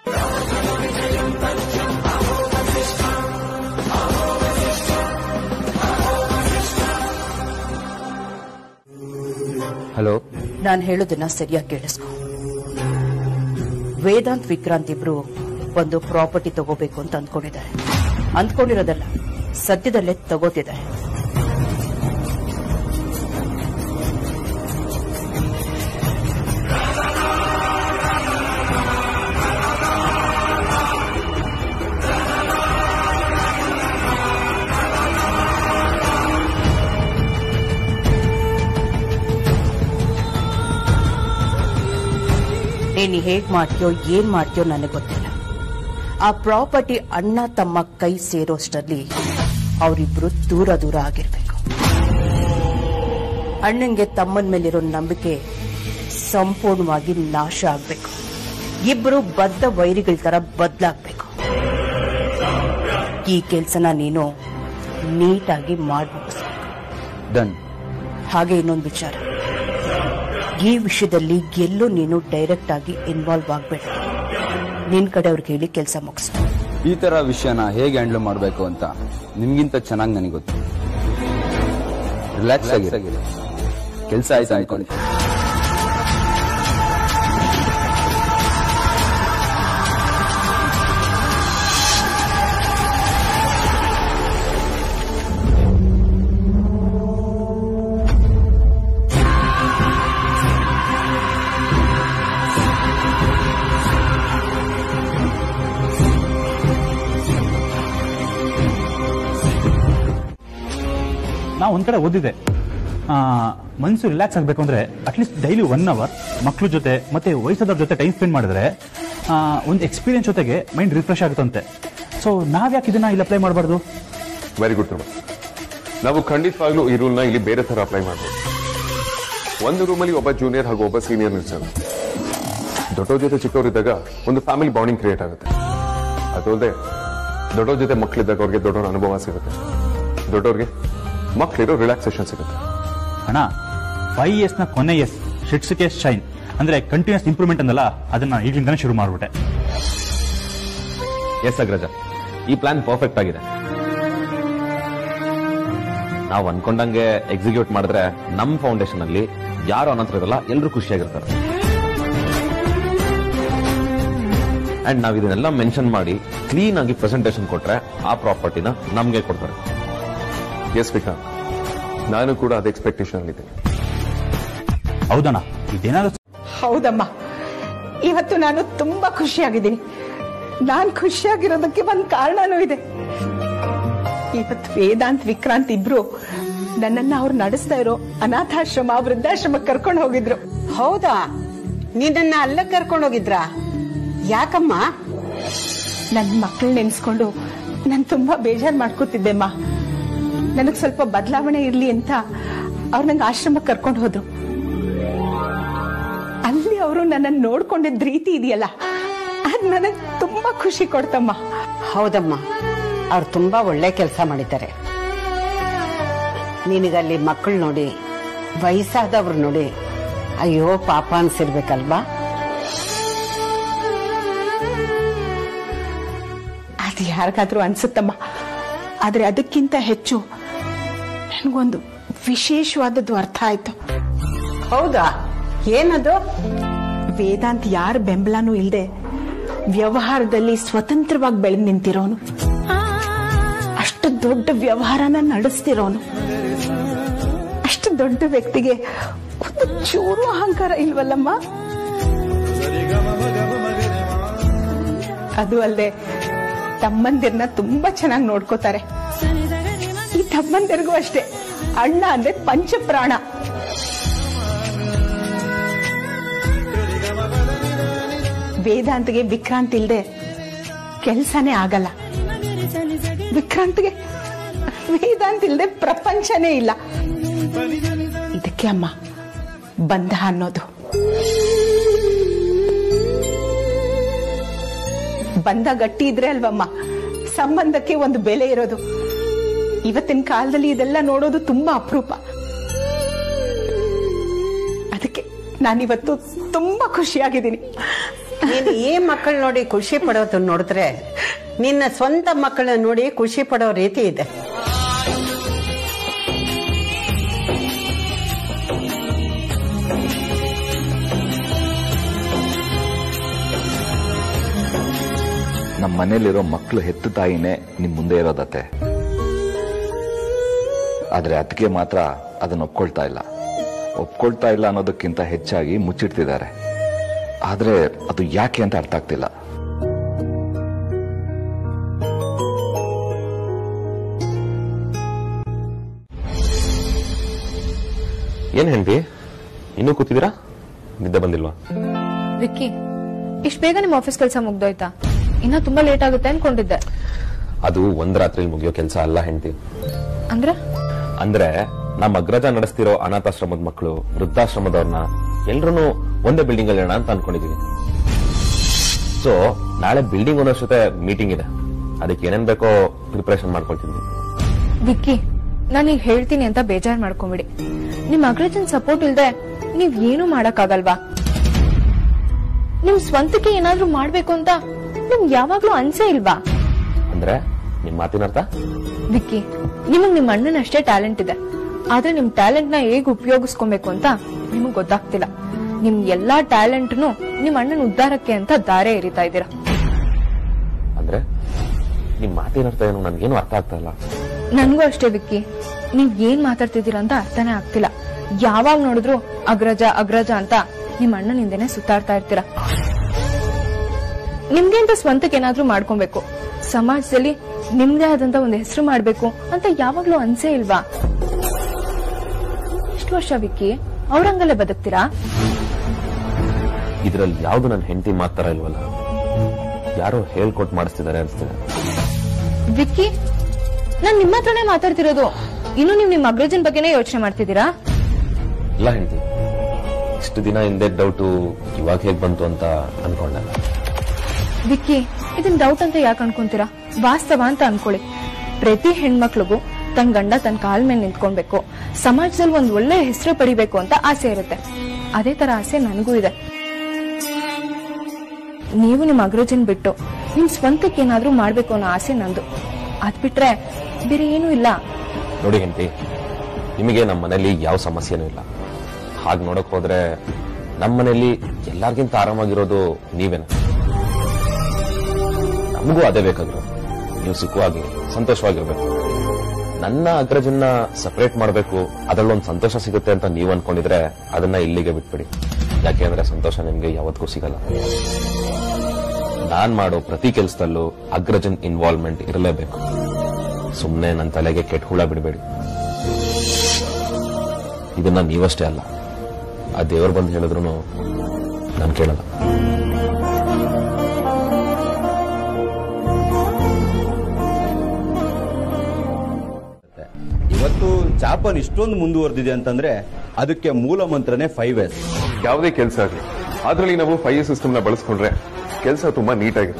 ಹಲೋ ನಾನು ಹೇಳೋದನ್ನ ಸರಿಯಾಗಿ ಕೇಳಿಸ್ಕೊ ವೇದಾಂತ್ ವಿಕ್ರಾಂತ್ ಇಬ್ರು ಒಂದು ಪ್ರಾಪರ್ಟಿ ತಗೋಬೇಕು ಅಂತ ಅಂದ್ಕೊಂಡಿದ್ದಾರೆ ಅಂದ್ಕೊಂಡಿರೋದಲ್ಲ ಸದ್ಯದಲ್ಲೇ ತಗೋತಿದ್ದಾರೆ ನೀನು ಹೇಗ್ ಮಾಡ್ತೀಯೋ ಏನ್ ಮಾಡ್ತೀಯೋ ನನಗೆ ಗೊತ್ತಿಲ್ಲ ಆ ಪ್ರಾಪರ್ಟಿ ಅಣ್ಣ ತಮ್ಮ ಕೈ ಸೇರೋಷ್ಟರಲ್ಲಿ ಅವರಿಬ್ರು ದೂರ ದೂರ ಆಗಿರ್ಬೇಕು ಅಣ್ಣಂಗೆ ತಮ್ಮನ ಮೇಲಿರೋ ನಂಬಿಕೆ ಸಂಪೂರ್ಣವಾಗಿ ನಾಶ ಆಗ್ಬೇಕು ಇಬ್ರು ಬದ್ಧ ವೈರಿಗಳ ತರ ಬದಲಾಗ್ಬೇಕು ಈ ಕೆಲ್ಸನ ನೀನು ನೀಟಾಗಿ ಮಾಡ್ಬೇಕು ಡನ್ ಹಾಗೆ ಇನ್ನೊಂದು ವಿಚಾರ ಈ ವಿಷಯದಲ್ಲಿ ಎಲ್ಲೂ ನೀನು ಡೈರೆಕ್ಟ್ ಆಗಿ ಇನ್ವಾಲ್ವ್ ಆಗ್ಬೇಡ ನಿನ್ ಕಡೆಯವ್ರಿಗೆ ಹೇಳಿ ಕೆಲಸ ಮುಗಿಸು ಈ ತರ ವಿಷಯನ ಹೇಗೆ ಹ್ಯಾಂಡಲ್ ಮಾಡಬೇಕು ಅಂತ ನಿಮ್ಗಿಂತ ಚೆನ್ನಾಗಿ ನನಗೆ ಗೊತ್ತು ರಿಲ್ಯಾಕ್ಸ್ ಆಗಿರಿ ಕೆಲಸ ಆಯ್ತು ಅನ್ಕೊಂಡು ನಾ ಒಂದ್ ಕಡೆ ಓದಿದೆ ಆ, ಮನ್ಸು ರಿಲ್ಯಾಕ್ಸ್ ಆಗಬೇಕು ಅಂದ್ರೆ ಅಟ್ಲೀಸ್ಟ್ ಡೈಲಿ ಒನ್ ಅವರ್ ಮಕ್ಳ ಜೊತೆ ಮತ್ತೆ ವಯಸ್ಸಾದವ್ರ ಜೊತೆ ಟೈಮ್ ಸ್ಪೆಂಡ್ ಮಾಡಿದ್ರೆ ಆ, ಒಂದು ಎಕ್ಸ್ಪೀರಿಯನ್ಸ್ ಜೊತೆಗೆ ಮೈಂಡ್ ರಿಫ್ರೆಶ್ ಆಗುತ್ತಂತೆ ಸೊ ನಾವ್ಯಾಕೆ ಇದನ್ನ ಇಲ್ಲಿ ಅಪ್ಲೈ ಮಾಡಬಾರ್ದು ವೆರಿ ಗುಡ್ ತುಂಬ ನಾವು ಖಂಡಿತವಾಗ್ಲೂ ಈ ರೂಲ್ನ ಇಲ್ಲಿ ಬೇರೆ ತರ ಅಪ್ಲೈ ಮಾಡ್ಬೋದು ಒಂದು ರೂಮಲ್ಲಿ ಒಬ್ಬ ಜೂನಿಯರ್ ಹಾಗೂ ಒಬ್ಬ ಸೀನಿಯರ್ ಇರ್ತಾರೆ ದೊಡ್ಡವ್ರ ಜೊತೆ ಚಿಕ್ಕವರಿದ್ದಾಗ ಒಂದು ಫ್ಯಾಮಿಲಿ ಬಾಂಡಿಂಗ್ ಕ್ರಿಯೇಟ್ ಆಗುತ್ತೆ ಅದಲ್ಲದೆ ದೊಡ್ಡವ್ರ ಜೊತೆ ಮಕ್ಕಳಿದ್ದಾಗ ಅವ್ರಿಗೆ ದೊಡ್ಡವ್ರ ಅನುಭವ ಸಿಗುತ್ತೆ ದೊಡ್ಡವ್ರಿಗೆ ಮಕ್ಕಳಿರೋ ರಿಲ್ಯಾಕ್ಸೇಷನ್ ಸಿಗುತ್ತೆ ಅಣ್ಣ ಫೈವ್ ಇಯರ್ಸ್ ನ ಕೊನೆ ಎಸ್ ಶಿಟ್ಸ್ ಕೇಸ್ ಶೈನ್ ಅಂದ್ರೆ ಕಂಟಿನ್ಯೂಸ್ ಇಂಪ್ರೂವ್ಮೆಂಟ್ ಅಂದಲ್ಲ ಅದನ್ನ ಈಗಲಿಂದನೇ ಶುರು ಮಾಡ್ಬಿಟ್ಟೆ ಎಸ್ ಅಗ್ರಜ ಈ ಪ್ಲಾನ್ ಪರ್ಫೆಕ್ಟ್ ಆಗಿದೆ ನಾವು ಅನ್ಕೊಂಡಂಗೆ ಎಕ್ಸಿಕ್ಯೂಟ್ ಮಾಡಿದ್ರೆ ನಮ್ಮ ಫೌಂಡೇಶನ್ ಅಲ್ಲಿ ಯಾರು ಅನಂತರ ಇರಲ್ಲ ಎಲ್ಲರೂ ಖುಷಿಯಾಗಿರ್ತಾರೆ ಅಂಡ್ ನಾವ್ ಇದನ್ನೆಲ್ಲ ಮೆನ್ಷನ್ ಮಾಡಿ ಕ್ಲೀನ್ ಆಗಿ ಪ್ರೆಸೆಂಟೇಶನ್ ಕೊಟ್ರೆ ಆ ಪ್ರಾಪರ್ಟಿನ ನಮ್ಗೆ ಕೊಡ್ತಾರೆ ಎಸ್ ವಿಕಾಂತ್ ನಾನು ಕೂಡ ಅದೇ ಎಕ್ಸ್ಪೆಕ್ಟೇಷನ್ ಇದ್ದೀನಿ ಹೌದಣ್ಣ ಇದೇನಾದ್ರು ಹೌದಮ್ಮ ಇವತ್ತು ನಾನು ತುಂಬಾ ಖುಷಿಯಾಗಿದ್ದೀನಿ ನಾನ್ ಖುಷಿಯಾಗಿರೋದಕ್ಕೆ ಒಂದ್ ಕಾರಣನೂ ಇದೆ ಇವತ್ತು ವೇದಾಂತ್ ವಿಕ್ರಾಂತ್ ಇಬ್ರು ನನ್ನನ್ನ ಅವ್ರು ನಡೆಸ್ತಾ ಇರೋ ಅನಾಥಾಶ್ರಮ ವೃದ್ಧಾಶ್ರಮ ಕರ್ಕೊಂಡು ಹೋಗಿದ್ರು ಹೌದಾ ನಿನ್ನನ್ನ ಅಲ್ಲ ಕರ್ಕೊಂಡೋಗಿದ್ರಾ ಯಾಕಮ್ಮ ನನ್ನ ಮಕ್ಕಳು ನೆನ್ಸ್ಕೊಂಡು ನಾನು ತುಂಬಾ ಬೇಜಾರ್ ಮಾಡ್ಕೋತಿದ್ದೆಮ್ಮ ನನಗ್ ಸ್ವಲ್ಪ ಬದಲಾವಣೆ ಇರ್ಲಿ ಅಂತ ಅವ್ರು ನಂಗೆ ಆಶ್ರಮಕ್ಕೆ ಕರ್ಕೊಂಡು ಹೋದ್ರು ಅಲ್ಲಿ ಅವರು ನನ್ನನ್ನು ನೋಡ್ಕೊಂಡಿದ್ದ ರೀತಿ ಇದೆಯಲ್ಲ ಅದ್ ನನಗ್ ತುಂಬಾ ಖುಷಿ ಕೊಡ್ತಮ್ಮ ಹೌದಮ್ಮ ಅವ್ರು ತುಂಬಾ ಒಳ್ಳೆ ಕೆಲಸ ಮಾಡಿದ್ದಾರೆ ನಿನಗಲ್ಲಿ ಮಕ್ಕಳು ನೋಡಿ ವಯಸ್ಸಾದವ್ರು ನೋಡಿ ಅಯ್ಯೋ ಪಾಪ ಅನ್ಸಿರ್ಬೇಕಲ್ವಾ ಅದು ಯಾರಿಗಾದ್ರೂ ಅನ್ಸುತ್ತಮ್ಮ ಆದ್ರೆ ಅದಕ್ಕಿಂತ ಹೆಚ್ಚು ನನಗೊಂದು ವಿಶೇಷವಾದದ್ದು ಅರ್ಥ ಆಯ್ತು ಹೌದಾ ಏನದು ವೇದಾಂತ್ ಯಾರ ಬೆಂಬಲನೂ ಇಲ್ಲದೆ ವ್ಯವಹಾರದಲ್ಲಿ ಸ್ವತಂತ್ರವಾಗಿ ಬೆಳೆದು ನಿಂತಿರೋನು ಅಷ್ಟು ದೊಡ್ಡ ವ್ಯವಹಾರನ ನಡೆಸ್ತಿರೋನು ಅಷ್ಟು ದೊಡ್ಡ ವ್ಯಕ್ತಿಗೆ ಒಂದು ಚೂರು ಅಹಂಕಾರ ಇಲ್ವಲ್ಲಮ್ಮ ಅದು ಅಲ್ಲದೆ ತಮ್ಮಂದಿರ್ನ ತುಂಬಾ ಚೆನ್ನಾಗಿ ನೋಡ್ಕೋತಾರೆ ಈ ತಮ್ಮಂದಿರಿಗೂ ಅಷ್ಟೇ ಅಣ್ಣ ಅಂದ್ರೆ ಪಂಚಪ್ರಾಣ ವೇದಾಂತ್ಗೆ ವಿಕ್ರಾಂತ್ ಇಲ್ದೆ ಕೆಲ್ಸನೇ ಆಗಲ್ಲ ವಿಕ್ರಾಂತ್ಗೆ ವೇದಾಂತ್ ಇಲ್ದೆ ಪ್ರಪಂಚನೇ ಇಲ್ಲ ಇದಕ್ಕೆ ಅಮ್ಮ ಬಂಧ ಅನ್ನೋದು ಬಂಧ ಗಟ್ಟಿ ಇದ್ರೆ ಅಲ್ವಮ್ಮ ಸಂಬಂಧಕ್ಕೆ ಒಂದು ಬೆಲೆ ಇರೋದು ಇವತ್ತಿನ ಕಾಲದಲ್ಲಿ ಇದೆಲ್ಲ ನೋಡೋದು ತುಂಬಾ ಅಪರೂಪ ಅದಕ್ಕೆ ನಾನಿವತ್ತು ತುಂಬಾ ಖುಷಿಯಾಗಿದ್ದೀನಿ ನೀನು ಈ ಮಕ್ಕಳು ನೋಡಿ ಖುಷಿ ಪಡೋದು ನೋಡಿದ್ರೆ ನಿನ್ನ ಸ್ವಂತ ಮಕ್ಕಳನ್ನ ನೋಡಿ ಖುಷಿ ಪಡೋ ರೀತಿ ಇದೆ ನಮ್ಮ ಮನೇಲಿರೋ ಮಕ್ಕಳು ಹೆತ್ತು ತಾಯಿನೇ ನಿಮ್ ಮುಂದೆ ಇರೋದತ್ತೆ ಆದ್ರೆ ಅದಕ್ಕೆ ಮಾತ್ರ ಅದನ್ನ ಒಪ್ಕೊಳ್ತಾ ಇಲ್ಲ ಒಪ್ಕೊಳ್ತಾ ಇಲ್ಲ ಅನ್ನೋದಕ್ಕಿಂತ ಹೆಚ್ಚಾಗಿ ಮುಚ್ಚಿಡ್ತಿದ್ದಾರೆ ಆದ್ರೆ ಅದು ಯಾಕೆ ಅಂತ ಅರ್ಥ ಆಗ್ತಿಲ್ಲ ಏನ್ ಹೆಂಡತಿ ಇನ್ನೂ ಕೂತಿದ್ದೀರಾ ನಿದ್ದೆ ಬಂದಿಲ್ವಾ ವಿಕ್ಕಿ ಇಷ್ಟ ಬೇಗ ನಿಮ್ ಆಫೀಸ್ ಕೆಲಸ ಮುಗ್ದೋಯ್ತಾ ಇನ್ನ ತುಂಬಾ ಲೇಟ್ ಆಗುತ್ತೆ ಅನ್ಕೊಂಡಿದ್ದೆ ಅದು ಒಂದ್ ರಾತ್ರಿ ಮುಗಿಯೋ ಕೆಲಸ ಅಲ್ಲ ಹೆಂಡತಿ ಅಂದ್ರೆ ಅಂದ್ರೆ ನಮ್ಮ ಅಗ್ರಜ ನಡೆಸ್ತಿರೋ ಅನಾಥಾಶ್ರಮದ ಮಕ್ಕಳು ವೃದ್ಧಾಶ್ರಮದವ್ರನ್ನ ಎಲ್ರೂ ಒಂದೇ ಬಿಲ್ಡಿಂಗ್ ಅಲ್ಲಿ ಅಂತ ಅನ್ಕೊಂಡಿದೀವಿ ಸೊ ನಾಳೆ ಬಿಲ್ಡಿಂಗ್ ಓನರ್ಸ್ ಜೊತೆ ಮೀಟಿಂಗ್ ಇದೆ ಅದಕ್ಕೆ ಏನೇನ್ ಬೇಕೋ ಪ್ರಿಪರೇಷನ್ ಮಾಡ್ಕೊಳ್ತಿದ್ವಿ ವಿಕ್ಕಿ ನಾನು ಈಗ ಹೇಳ್ತೀನಿ ಅಂತ ಬೇಜಾರ್ ಮಾಡ್ಕೊಂಬಿಡಿ ನಿಮ್ ಅಗ್ರಜನ್ ಸಪೋರ್ಟ್ ಇಲ್ದೆ ನೀವ್ ಏನು ಮಾಡಕ್ಕಾಗಲ್ವಾ ನಿಮ್ ಸ್ವಂತಕ್ಕೆ ಏನಾದ್ರೂ ಮಾಡ್ಬೇಕು ಅಂತ ನಿಮ್ಗೆ ಯಾವಾಗ್ಲೂ ಅನ್ಸೇ ಇಲ್ವಾ ಅಂದ್ರೆ ನಿಮ್ ಮಾತಿನ ಅರ್ಥ ವಿಕ್ಕಿ ನಿಮಗ್ ನಿಮ್ ಅಣ್ಣನ ಅಷ್ಟೇ ಟ್ಯಾಲೆಂಟ್ ಇದೆ ಆದ್ರೆ ನಿಮ್ ಟ್ಯಾಲೆಂಟ್ ನ ಹೇಗ್ ಉಪಯೋಗಿಸ್ಕೊಬೇಕು ಅಂತ ನಿಮಗ್ ಗೊತ್ತಾಗ್ತಿಲ್ಲ ನಿಮ್ ಎಲ್ಲಾ ಟ್ಯಾಲೆಂಟ್ನು ನಿಮ್ ಅಣ್ಣನ ಉದ್ಧಾರಕ್ಕೆ ಅಂತ ದಾರೆ ಎರಿತಾ ಇದ್ದೀರಾ ಅಂದ್ರೆ ನಿಮ್ ಮಾತಿನ ಅರ್ಥ ಏನು ನನ್ಗೇನು ಅರ್ಥ ಆಗ್ತಾ ಇಲ್ಲ ನನ್ಗೂ ಅಷ್ಟೇ ವಿಕ್ಕಿ ನೀವ್ ಏನ್ ಮಾತಾಡ್ತಿದ್ದೀರಾ ಅಂತ ಅರ್ಥನೇ ಆಗ್ತಿಲ್ಲ ಯಾವಾಗ ನೋಡಿದ್ರು ಅಗ್ರಜ ಅಗ್ರಜ ಅಂತ ನಿಮ್ ಅಣ್ಣನಿಂದನೇ ಸುತ್ತಾಡ್ತಾ ಇರ್ತೀರಾ ನಿಮ್ಗೆ ಅಂತ ಸ್ವಂತಕ್ಕೆ ಏನಾದ್ರೂ ಮಾಡ್ಕೊಬೇಕು ಸಮಾಜದಲ್ಲಿ ನಿಮ್ದೇ ಆದಂತ ಒಂದು ಹೆಸರು ಮಾಡ್ಬೇಕು ಅಂತ ಯಾವಾಗ್ಲೂ ಅನ್ಸೇ ಇಲ್ವಾ ಇಷ್ಟು ವರ್ಷ ವಿಕ್ಕಿ ಅವ್ರಂಗಲ್ಲೇ ಬದುಕ್ತೀರಾ ಇದ್ರಲ್ಲಿ ಯಾವ್ದು ನನ್ನ ಹೆಂಡತಿ ಮಾತಾರ ಇಲ್ವಲ್ಲ ಯಾರೋ ಹೇಳ್ಕೊಟ್ ಮಾಡಿಸ್ತಿದ್ದಾರೆ ಅನ್ಸ್ತಿದೆ ವಿಕ್ಕಿ ನಾನ್ ನಿಮ್ಮ ಹತ್ರನೇ ಮಾತಾಡ್ತಿರೋದು ಇನ್ನು ನೀವ್ ನಿಮ್ ಅಗ್ರಜನ್ ಬಗ್ಗೆನೇ ಯೋಚನೆ ಮಾಡ್ತಿದ್ದೀರಾ ಇಲ್ಲ ಹೆಂಡತಿ ಇಷ್ಟು ದಿನ ಹಿಂದೆ ಡೌಟು ಇವಾಗ ಹೇಗ್ ಬಂತು ಅಂತ ಅನ್ಕೊಂಡೆ ವಿಕ್ಕಿ ಇದನ್ ಡೌಟ್ ಅಂತ ಯಾಕೆ ಅನ್ಕೊಂತೀರಾ ವಾಸ್ತವ ಅಂತ ಅನ್ಕೊಳ್ಳಿ ಪ್ರತಿ ಹೆಣ್ಮಕ್ಳಿಗೂ ತನ್ ಗಂಡ ತನ್ನ ಕಾಲ್ ಮೇಲೆ ನಿಂತ್ಕೊಳ್ಬೇಕು ಸಮಾಜದಲ್ಲಿ ಒಂದ್ ಒಳ್ಳೆ ಹೆಸರು ಪಡಿಬೇಕು ಅಂತ ಆಸೆ ಇರುತ್ತೆ ಅದೇ ತರ ಆಸೆ ನನಗೂ ಇದೆ ನೀವು ನಿಮ್ ಅಗ್ರಜನ್ ಬಿಟ್ಟು ನಿಮ್ ಸ್ವಂತಕ್ಕೆ ಏನಾದ್ರೂ ಮಾಡ್ಬೇಕು ಅನ್ನೋ ಆಸೆ ನಂದು ಅದ್ ಬಿಟ್ರೆ ಬೇರೆ ಏನೂ ಇಲ್ಲ ನೋಡಿ ಹೆಂಡತಿ ನಿಮಗೆ ನಮ್ಮ ಮನೇಲಿ ಯಾವ ಸಮಸ್ಯೆನೂ ಇಲ್ಲ ಹಾಗೆ ನೋಡಕ್ ಹೋದ್ರೆ ನಮ್ಮ ಮನೇಲಿ ಎಲ್ಲಾರ್ಗಿಂತ ಆರಾಮಾಗಿರೋದು ನೀವೇನ ನಮಗೂ ಅದೇ ಬೇಕಾಗಿರೋದು ನೀವು ಸುಖವಾಗಿ ಸಂತೋಷವಾಗಿರ್ಬೇಕು ನನ್ನ ಅಗ್ರಜನ್ನ ಸಪರೇಟ್ ಮಾಡಬೇಕು ಅದರಲ್ಲೊಂದು ಸಂತೋಷ ಸಿಗುತ್ತೆ ಅಂತ ನೀವು ಅನ್ಕೊಂಡಿದ್ರೆ ಅದನ್ನ ಇಲ್ಲಿಗೆ ಬಿಟ್ಬಿಡಿ ಯಾಕೆಂದ್ರೆ ಸಂತೋಷ ನಿಮ್ಗೆ ಯಾವತ್ತಿಗೂ ಸಿಗಲ್ಲ ನಾನ್ ಮಾಡೋ ಪ್ರತಿ ಕೆಲಸದಲ್ಲೂ ಅಗ್ರಜನ್ ಇನ್ವಾಲ್ವ್ಮೆಂಟ್ ಇರಲೇಬೇಕು ಸುಮ್ಮನೆ ನನ್ನ ತಲೆಗೆ ಕೆಟ್ಟ ಹುಳ ಬಿಡಬೇಡಿ ಇದನ್ನ ನೀವಷ್ಟೇ ಅಲ್ಲ ಆ ದೇವರು ಬಂದು ಹೇಳಿದ್ರು ನಾನು ಕೇಳಲ್ಲ ಇವತ್ತು ಜಾಪಾನ್ ಇಷ್ಟೊಂದು ಮುಂದುವರೆದಿದೆ ಅಂತಂದ್ರೆ ಅದಕ್ಕೆ ಮೂಲ ಮಂತ್ರನೇ ಫೈವ್ ಎಸ್ ಯಾವುದೇ ಕೆಲಸ ಆಗಲಿ ಅದರಲ್ಲಿ ನಾವು ಫೈವ್ ಸಿಸ್ಟಮ್ ನ ಬಳಸ್ಕೊಂಡ್ರೆ ಕೆಲಸ ತುಂಬಾ ನೀಟಾಗಿದೆ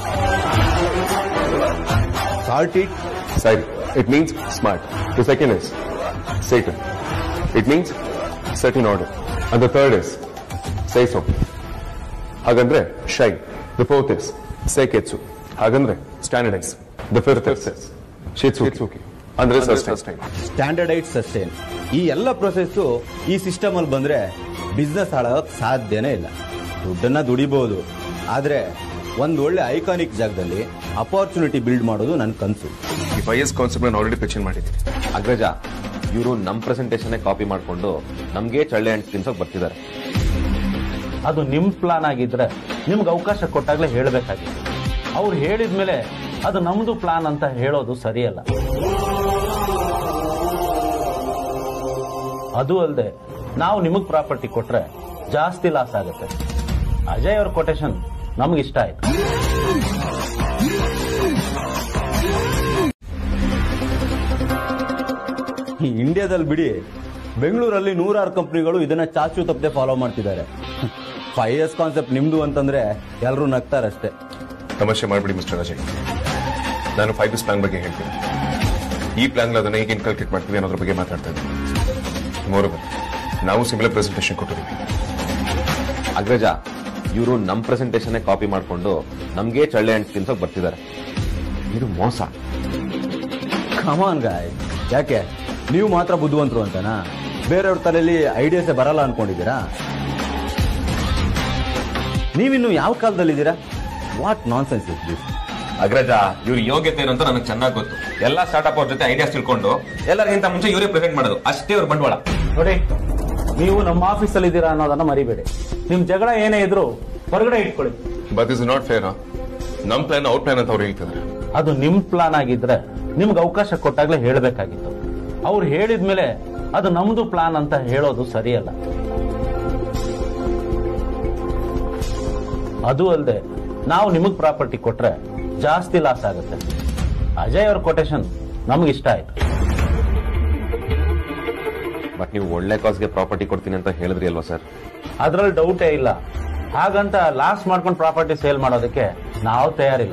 sort it side it means smart the second is ಸೇಟನ್ it means set in order and the third is ಸೈಸೋ ಹಾಗಂದ್ರೆ ಶೈ ದ ಫೋರ್ತ್ ಇಸ್ ಸೇಕೆತ್ಸು ಹಾಗಂದ್ರೆ ಸ್ಟ್ಯಾಂಡರ್ಡೈಸ್ ದ ಫಿಫ್ತ್ ಇಸ್ ಶಿತ್ಸುಕಿ ಅಂದ್ರೆ ಸಸ್ಟೈನ್ ಸ್ಟ್ಯಾಂಡರ್ಡೈಸ್ ಸಸ್ಟೈನ್ ಈ ಎಲ್ಲ ಪ್ರೊಸೆಸ್ ಈ ಸಿಸ್ಟಮ್ ಅಲ್ಲಿ ಬಂದ್ರೆ ಬಿಸ್ನೆಸ್ ಹಾಳಾಗಕ್ ಸಾಧ್ಯನೇ ಇಲ್ಲ ದುಡ್ಡನ್ನ ದುಡಿಬಹುದು ಆದ್ರೆ ಒಂದ್ ಒಳ್ಳೆ ಐಕಾನಿಕ್ ಜಾಗದಲ್ಲಿ ಅಪಾರ್ಚುನಿಟಿ ಬಿಲ್ಡ್ ಮಾಡೋದು ನನ್ನ ಕನಸು ಈ ಫೈವ್ ಇಯರ್ಸ್ ಕಾನ್ಸೆಪ್ಟ್ ನಾನು ಆಲ್ರೆಡಿ ಪಿಕ್ಚರ್ ಮಾಡಿದ್ದೀನಿ ಅಗ್ರಜ ಇವರು ನಮ್ ಪ್ರೆಸೆಂಟೇಷನ್ ಕಾಪಿ ಮಾಡ್ಕೊಂಡು ನಮ್ಗೆ ಚಳ್ಳೆ ಹಣ್ಣು ತಿನ್ಸೋಕ್ ಬರ್ತಿದ್ದಾರೆ ಅದು ನಿಮ್ ಪ್ಲಾನ್ ಆಗಿದ್ರೆ ನಿಮ್ಗೆ ಅವಕಾಶ ಕೊಟ್ಟಾಗ್ಲೇ ಹೇಳಬೇಕಾಗಿತ್ತು ಅವ್ರು ಹೇಳಿದ್ಮೇಲೆ ಅದು ನಮ್ದು ಪ್ಲಾನ್ ಅಂತ ಹೇಳೋದು ಸರಿಯಲ್ಲ ಅದು ಅಲ್ಲದೆ ನಾವು ನಿಮಗ್ ಪ್ರಾಪರ್ಟಿ ಕೊಟ್ರೆ ಜಾಸ್ತಿ ಲಾಸ್ ಆಗುತ್ತೆ ಅಜಯ್ ಅವ್ರ ಕೊಟೇಶನ್ ನಮ್ಗೆ ಇಷ್ಟ ಆಯ್ತು ಈ ಇಂಡಿಯಾದಲ್ಲಿ ಬಿಡಿ ಬೆಂಗಳೂರಲ್ಲಿ ನೂರಾರು ಕಂಪ್ನಿಗಳು ಇದನ್ನ ಚಾಚು ತಪ್ಪದೆ ಫಾಲೋ ಮಾಡ್ತಿದ್ದಾರೆ ಫೈವ್ ಇಯರ್ಸ್ ಕಾನ್ಸೆಪ್ಟ್ ನಿಮ್ದು ಅಂತಂದ್ರೆ ಎಲ್ಲರೂ ನಗ್ತಾರಷ್ಟೇ ತಮಾಷೆ ಮಾಡ್ಬಿಡಿ ಮಿಸ್ಟರ್ ಅಜಯ್ ನಾನು ಫೈವ್ ಇಯರ್ಸ್ ಪ್ಲಾನ್ ಬಗ್ಗೆ ಹೇಳ್ತೀನಿ ಈ ಪ್ಲಾನ್ ಅದನ್ನ ಹೇಗೆ ಇನ್ಕಲ್ಕೇಟ್ ಮಾಡ್ತೀವಿ ಅನ್ನೋದ್ರ ಬಗ್ಗೆ ಮಾತಾಡ್ತಾ ಇದ್ದೀನಿ ಮೋರಬರ್ ನಾವು ಸಿಮಿಲರ್ ಪ್ರೆಸೆಂಟೇಷನ್ ಕೊಟ್ಟಿದ್ದೀವಿ ಅಗ್ರಜ ಇವರು ನಮ್ ಪ್ರೆಸೆಂಟೇಷನ್ ಕಾಪಿ ಮಾಡ್ಕೊಂಡು ನಮ್ಗೆ ಚಳ್ಳೆ ಹಣ್ಣು ತಿನ್ಸೋಕ್ ಬರ್ತಿದ್ದಾರೆ ಇದು ಮೋಸ ಕಮಾನ್ ಗಾಯ್ ಯಾಕೆ ನೀವು ಮಾತ್ರ ಬುದ್ಧಿವಂತರು ಅಂತನಾ ಬೇರೆಯವ್ರ ತಲೆಯಲ್ಲಿ ಐಡಿಯಾಸೇ ಬರಲ್ಲ ಅನ್ಕೊಂಡಿದ್ದೀರಾ ನೀವಿನ್ನು ಯಾವ ಕಾಲದಲ್ಲಿದ್ದೀರಾ what nonsense is this Agraja ಇವ್ರ ಯೋಗ್ಯತೆ ಏನು ಅಂತ ನನಗೆ ಚೆನ್ನಾಗಿ ಗೊತ್ತು ಎಲ್ಲಾ ಸ್ಟಾರ್ಟ್ಅಪ್ ಅವ್ರ ಜೊತೆ ಐಡಿಯಾಸ್ ತಿಳ್ಕೊಂಡು ಎಲ್ಲರಿಗಿಂತ ಮುಂಚೆ ಇವರೇ ಪ್ರೆಸೆಂಟ್ ಮಾಡೋದು ಅಷ್ಟೇ ಅವ್ರ ಬಂಡವಾಳ ನೋಡಿ ನೀವು ನಮ್ಮ ಆಫೀಸಲ್ಲಿ ಇದ್ದೀರಾ ಅನ್ನೋದನ್ನ ಮರಿಬೇಡಿ ನಿಮ್ ಜಗಳ ಏನೇ ಇದ್ರು ಹೊರಗಡೆ ಇಟ್ಕೊಳ್ಳಿ ಬಟ್ ಇಸ್ ನಾಟ್ ಫೇರ್ ನಮ್ ಪ್ಲಾನ್ ಔಟ್ ಪ್ಲಾನ್ ಅಂತ ಅವ್ರು ಹೇಳ್ತಿದ್ದಾರೆ ಅದು ನಿಮ್ ಪ್ಲಾನ್ ಆಗಿದ್ರೆ ನಿಮ್ಗೆ ಅವಕಾಶ ಕೊಟ್ಟಾಗ್ಲೇ ಹೇಳಬೇಕಾಗಿತ್ತು ಅವ್ರು ಹೇಳಿದ್ಮೇಲೆ ಅದು ನಮ್ದು ಪ್ಲಾನ್ ಅಂತ ಹೇಳೋದು ಸರಿಯಲ್ಲ ಅದು ಅಲ್ಲದೆ ನಾವು ನಿಮಗ್ ಪ್ರಾಪರ್ಟಿ ಕೊಟ್ರೆ ಜಾಸ್ತಿ ಲಾಸ್ ಆಗುತ್ತೆ ಅಜಯ್ ಅವ್ರ ಕೊಟೇಶನ್ ನಮ್ಗೆ ಇಷ್ಟ ಆಯ್ತು ಬಟ್ ನೀವು ಒಳ್ಳೆ ಕಾಸ್ಗೆ ಪ್ರಾಪರ್ಟಿ ಕೊಡ್ತೀನಿ ಅಂತ ಹೇಳಿದ್ರಿ ಅಲ್ವಾ ಸರ್ ಅದ್ರಲ್ಲಿ ಡೌಟೇ ಇಲ್ಲ ಹಾಗಂತ ಲಾಸ್ ಮಾಡ್ಕೊಂಡು ಪ್ರಾಪರ್ಟಿ ಸೇಲ್ ಮಾಡೋದಕ್ಕೆ ನಾವು ತಯಾರಿಲ್ಲ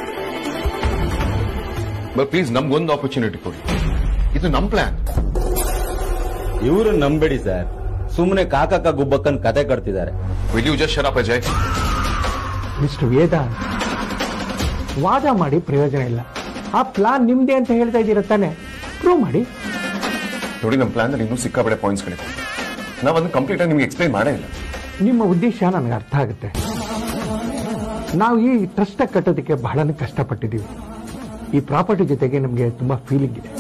ಬಟ್ ಪ್ಲೀಸ್ ನಮ್ಗೊಂದು ಆಪರ್ಚುನಿಟಿ ಕೊಡಿ ಇದು ನಮ್ ಪ್ಲಾನ್ ಇವರು ನಂಬೇಡಿ ಸರ್ ಸುಮ್ಮನೆ ಕಾಕಕ್ಕ ಗುಬ್ಬಕ್ಕನ್ ಕತೆ ಕಟ್ತಿದ್ದಾರೆ will you just shut up Ajay mister Veda ವಾದ ಮಾಡಿ ಪ್ರಯೋಜನ ಇಲ್ಲ ಆ ಪ್ಲಾನ್ ನಿಮ್ದೇ ಅಂತ ಹೇಳ್ತಾ ಇದ್ದೀರ ತಾನೆ ಪ್ರೂವ್ ಮಾಡಿ ನೋಡಿ ನಮ್ಮ ಪ್ಲಾನ್ ಅಲ್ಲಿ ಇನ್ನೂ ಸಿಕ್ಕಾಬಡೆ ಪಾಯಿಂಟ್ಸ್ ಗಳಿವೆ ನಾವು ಅದನ್ನ ಕಂಪ್ಲೀಟ್ ಆಗಿ ನಿಮ್ಗೆ ಎಕ್ಸ್ಪ್ಲೈನ್ ಮಾಡೇ ಇಲ್ಲ ನಿಮ್ಮ ಉದ್ದೇಶ ನನಗೆ ಅರ್ಥ ಆಗುತ್ತೆ ನಾವು ಈ ಟ್ರಸ್ಟ್ ಕಟ್ಟೋದಕ್ಕೆ ಬಹಳನೇ ಕಷ್ಟಪಟ್ಟಿದ್ದೀವಿ ಈ ಪ್ರಾಪರ್ಟಿ ಜೊತೆಗೆ ನಮಗೆ ತುಂಬಾ ಫೀಲಿಂಗ್ ಇದೆ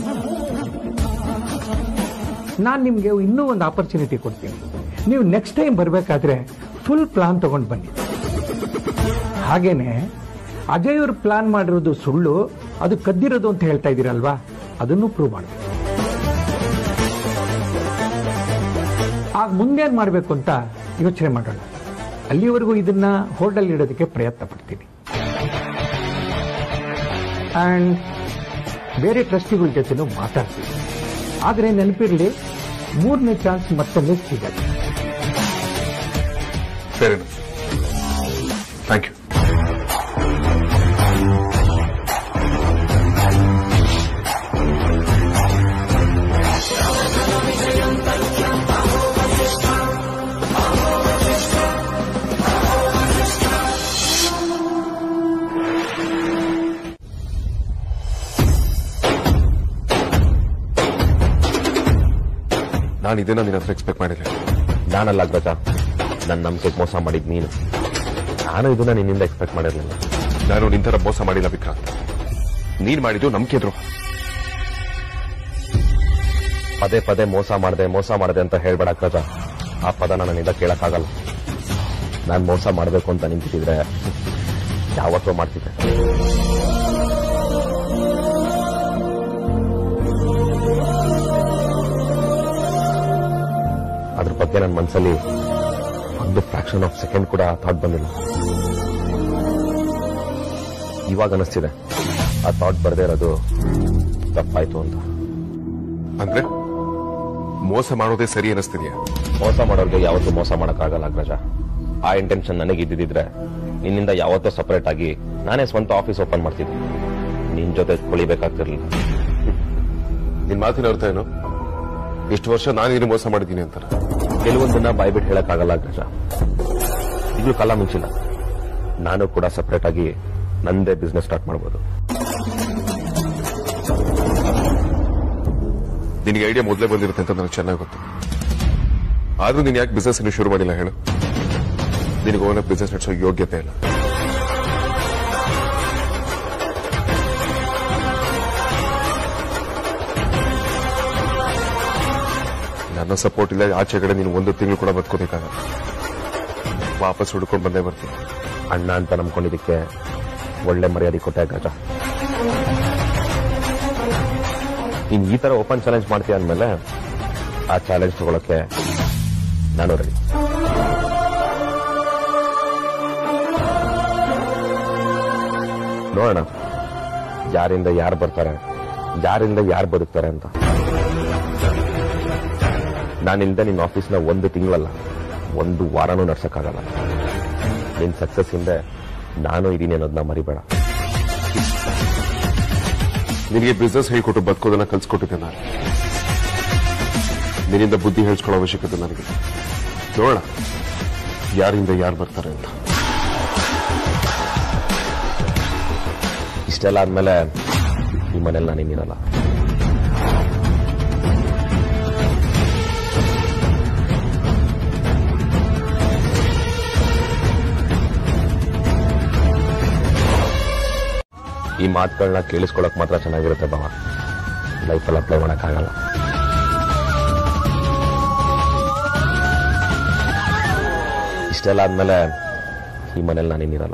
ನಾನು ನಿಮಗೆ ಇನ್ನೂ ಒಂದು ಆಪರ್ಚುನಿಟಿ ಕೊಡ್ತೀನಿ ನೀವು ನೆಕ್ಸ್ಟ್ ಟೈಮ್ ಬರಬೇಕಾದ್ರೆ ಫುಲ್ ಪ್ಲಾನ್ ತಗೊಂಡು ಬನ್ನಿ ಹಾಗೇನೆ ಅಜಯ್ ಅವ್ರು ಪ್ಲಾನ್ ಮಾಡಿರೋದು ಸುಳ್ಳು ಅದು ಕದ್ದಿರೋದು ಅಂತ ಹೇಳ್ತಾ ಇದ್ದೀರಲ್ವಾ ಅದನ್ನು ಪ್ರೂವ್ ಮಾಡಬೇಕು ಆಗ ಮುಂದೇನ್ ಮಾಡಬೇಕು ಅಂತ ಯೋಚನೆ ಮಾಡೋಣ ಅಲ್ಲಿವರೆಗೂ ಇದನ್ನ ಹೋಲ್ಡಲ್ಲಿ ಇಡೋದಕ್ಕೆ ಪ್ರಯತ್ನ ಪಡ್ತೀನಿ ಅಂಡ್ ಬೇರೆ ಟ್ರಸ್ಟಿಗಳ ಜೊತೆನೂ ಮಾತಾಡ್ತೀನಿ ಆದರೆ ನೆನಪಿರಲಿ ಮೂರನೇ ಚಾನ್ಸ್ ಮತ್ತೊಮ್ಮೆ ಸಿಗಲ್ಲ ಫೇರ್ ಥ್ಯಾಂಕ್ ಯು ನಾನು ಇದನ್ನ ನಿನ್ನ ಹತ್ರ ಎಕ್ಸ್ಪೆಕ್ಟ್ ಮಾಡಿರಲಿಲ್ಲ ನಾನಲ್ಲ ಅಗ್ರಜ ನನ್ನ ನಂಬಿಕೆ ಮೋಸ ಮಾಡಿದ್ ನೀನು ನಾನು ಇದನ್ನ ನಿನ್ನಿಂದ ಎಕ್ಸ್ಪೆಕ್ಟ್ ಮಾಡಿರ್ಲಿಲ್ಲ ನಾನು ನಿನ್ ಥರ ಮೋಸ ಮಾಡಿಲ್ಲ ವಿಕ್ರಾಂತ್ ನೀನ್ ಮಾಡಿದ್ದು ನಂಬಿಕೆ ದ್ರೋಹ ಪದೇ ಪದೇ ಮೋಸ ಮಾಡಿದೆ ಮೋಸ ಮಾಡಿದೆ ಅಂತ ಹೇಳ್ಬೇಡ ಅಗ್ರಜ ಆ ಪದನ ನನ್ನಿಂದ ಕೇಳಕ್ಕಾಗಲ್ಲ ನಾನು ಮೋಸ ಮಾಡಬೇಕು ಅಂತ ನಿಂತಿದ್ರೆ ಯಾವತ್ತೋ ಮಾಡ್ತಿದ್ದೆ ಅದ್ರ ಬಗ್ಗೆ ನನ್ನ ಮನಸ್ಸಲ್ಲಿ ಒಂದು ಫ್ರಾಕ್ಷನ್ ಆಫ್ ಸೆಕೆಂಡ್ ಕೂಡ ಥಾಟ್ ಬಂದಿಲ್ಲ ಇವಾಗ ಅನಿಸ್ತಿದೆ ಆ ಥಾಟ್ ಬರ್ದೇ ಇರೋದು ತಪ್ಪಾಯ್ತು ಅಂತ ಅಂದ್ರೆ ಮೋಸ ಮಾಡೋದೇ ಸರಿ ಅನಿಸ್ತಿದ್ಯಾ ಮೋಸ ಮಾಡೋರ್ಗೆ ಯಾವತ್ತೂ ಮೋಸ ಮಾಡಕ್ಕಾಗಲ್ಲ ಅಗ್ರಜ ಆ ಇಂಟೆನ್ಷನ್ ನನಗೆ ಇದ್ದಿದ್ರೆ ನಿನ್ನಿಂದ ಯಾವತ್ತೂ ಸಪರೇಟ್ ಆಗಿ ನಾನೇ ಸ್ವಂತ ಆಫೀಸ್ ಓಪನ್ ಮಾಡ್ತಿದ್ದೆ ನಿನ್ ಜೊತೆ ಕುಳಿಬೇಕಾಗ್ತಿರ್ಲಿಲ್ಲ ನಿನ್ ಮಾತಿನ ಅರ್ಥ ಏನು ಇಷ್ಟು ವರ್ಷ ನಾನು ಏನು ಮೋಸ ಮಾಡಿದ್ದೀನಿ ಅಂತಾರ ಕೆಲವೊಂದನ್ನ ಬಾಯ್ಬಿಟ್ಟು ಹೇಳಕ್ಕಾಗಲ್ಲ ಅಗ್ರಜ ಇದು ಕಾಲ ಮುಂಚಿಲ್ಲ ನಾನು ಕೂಡ ಸಪರೇಟ್ ಆಗಿ ನಂದೇ ಬಿಸ್ನೆಸ್ ಸ್ಟಾರ್ಟ್ ಮಾಡ್ಬೋದು ನಿನಗೆ ಐಡಿಯಾ ಮೊದಲೇ ಬಂದಿರುತ್ತೆ ಅಂತ ನನಗೆ ಚೆನ್ನಾಗಿ ಗೊತ್ತು ಆದ್ರೂ ನೀನು ಯಾಕೆ ಬಿಸ್ನೆಸ್ ಇನ್ನು ಶುರು ಮಾಡಿಲ್ಲ ಹೇಳು ನಿನಗೆ ಓನ ಬಿಸ್ನೆಸ್ ನಡೆಸೋ ಯೋಗ್ಯತೆ ಇಲ್ಲ ನನ್ನ ಸಪೋರ್ಟ್ ಇಲ್ಲ ಆಚೆ ಕಡೆ ನೀನು ಒಂದು ತಿಂಗಳು ಕೂಡ ಬದುಕೋಬೇಕಾಗಲ್ಲ ವಾಪಸ್ ಹುಡ್ಕೊಂಡು ಬಂದೇ ಬರ್ತೀನಿ ಅಣ್ಣ ಅಂತ ನಂಬ್ಕೊಂಡಿದ್ದಕ್ಕೆ ಒಳ್ಳೆ ಮರ್ಯಾದೆ ಕೊಟ್ಟೆ ಅಗ್ರಜ ನೀನ್ ಈ ತರ ಓಪನ್ ಚಾಲೆಂಜ್ ಮಾಡ್ತೀಯ ಅಂದ್ಮೇಲೆ ಆ ಚಾಲೆಂಜ್ ತಗೊಳಕ್ಕೆ ನಾನು ರೆಡಿ ನೋಡೋಣ ಯಾರಿಂದ ಯಾರು ಬರ್ತಾರೆ ಯಾರಿಂದ ಯಾರು ಬದುಕ್ತಾರೆ ಅಂತ ನಾನಿಂದ ನಿನ್ನ ಆಫೀಸ್ನ ಒಂದು ತಿಂಗಳಲ್ಲ ಒಂದು ವಾರನೂ ನಡ್ಸಕ್ಕಾಗಲ್ಲ ನಿನ್ ಸಕ್ಸಸ್ ಹಿಂದೆ ನಾನು ಇದೀನಿ ಅನ್ನೋದನ್ನ ಮರಿಬೇಡ ನಿನಗೆ ಬಿಸ್ನೆಸ್ ಹೇಳ್ಕೊಟ್ಟು ಬದುಕೋದನ್ನ ಕಲ್ಸ್ಕೊಟ್ಟಿದ್ದೆ ನಾನು ನಿನ್ನಿಂದ ಬುದ್ಧಿ ಹೇಳ್ಸ್ಕೊಳ್ಳೋ ಅವಶ್ಯಕತೆ ನನಗೆ ನೋಡೋಣ ಯಾರಿಂದ ಯಾರು ಬರ್ತಾರೆ ಅಂತ ಇಷ್ಟೆಲ್ಲ ಆದ್ಮೇಲೆ ಈ ಮನೇಲಿ ನಾನು ಇನ್ನಿರಲ್ಲ ಈ ಮಾತುಗಳನ್ನ ಕೇಳಿಸ್ಕೊಳಕ್ ಮಾತ್ರ ಚೆನ್ನಾಗಿರುತ್ತೆ ಬಾವ ಲೈಫಲ್ಲಿ ಅಪ್ಲೈ ಮಾಡಕ್ಕಾಗಲ್ಲ ಇಷ್ಟೆಲ್ಲ ಆದ್ಮೇಲೆ ಈ ಮನೇಲಿ ನಾನು ಇನ್ನಿರಲ್ಲ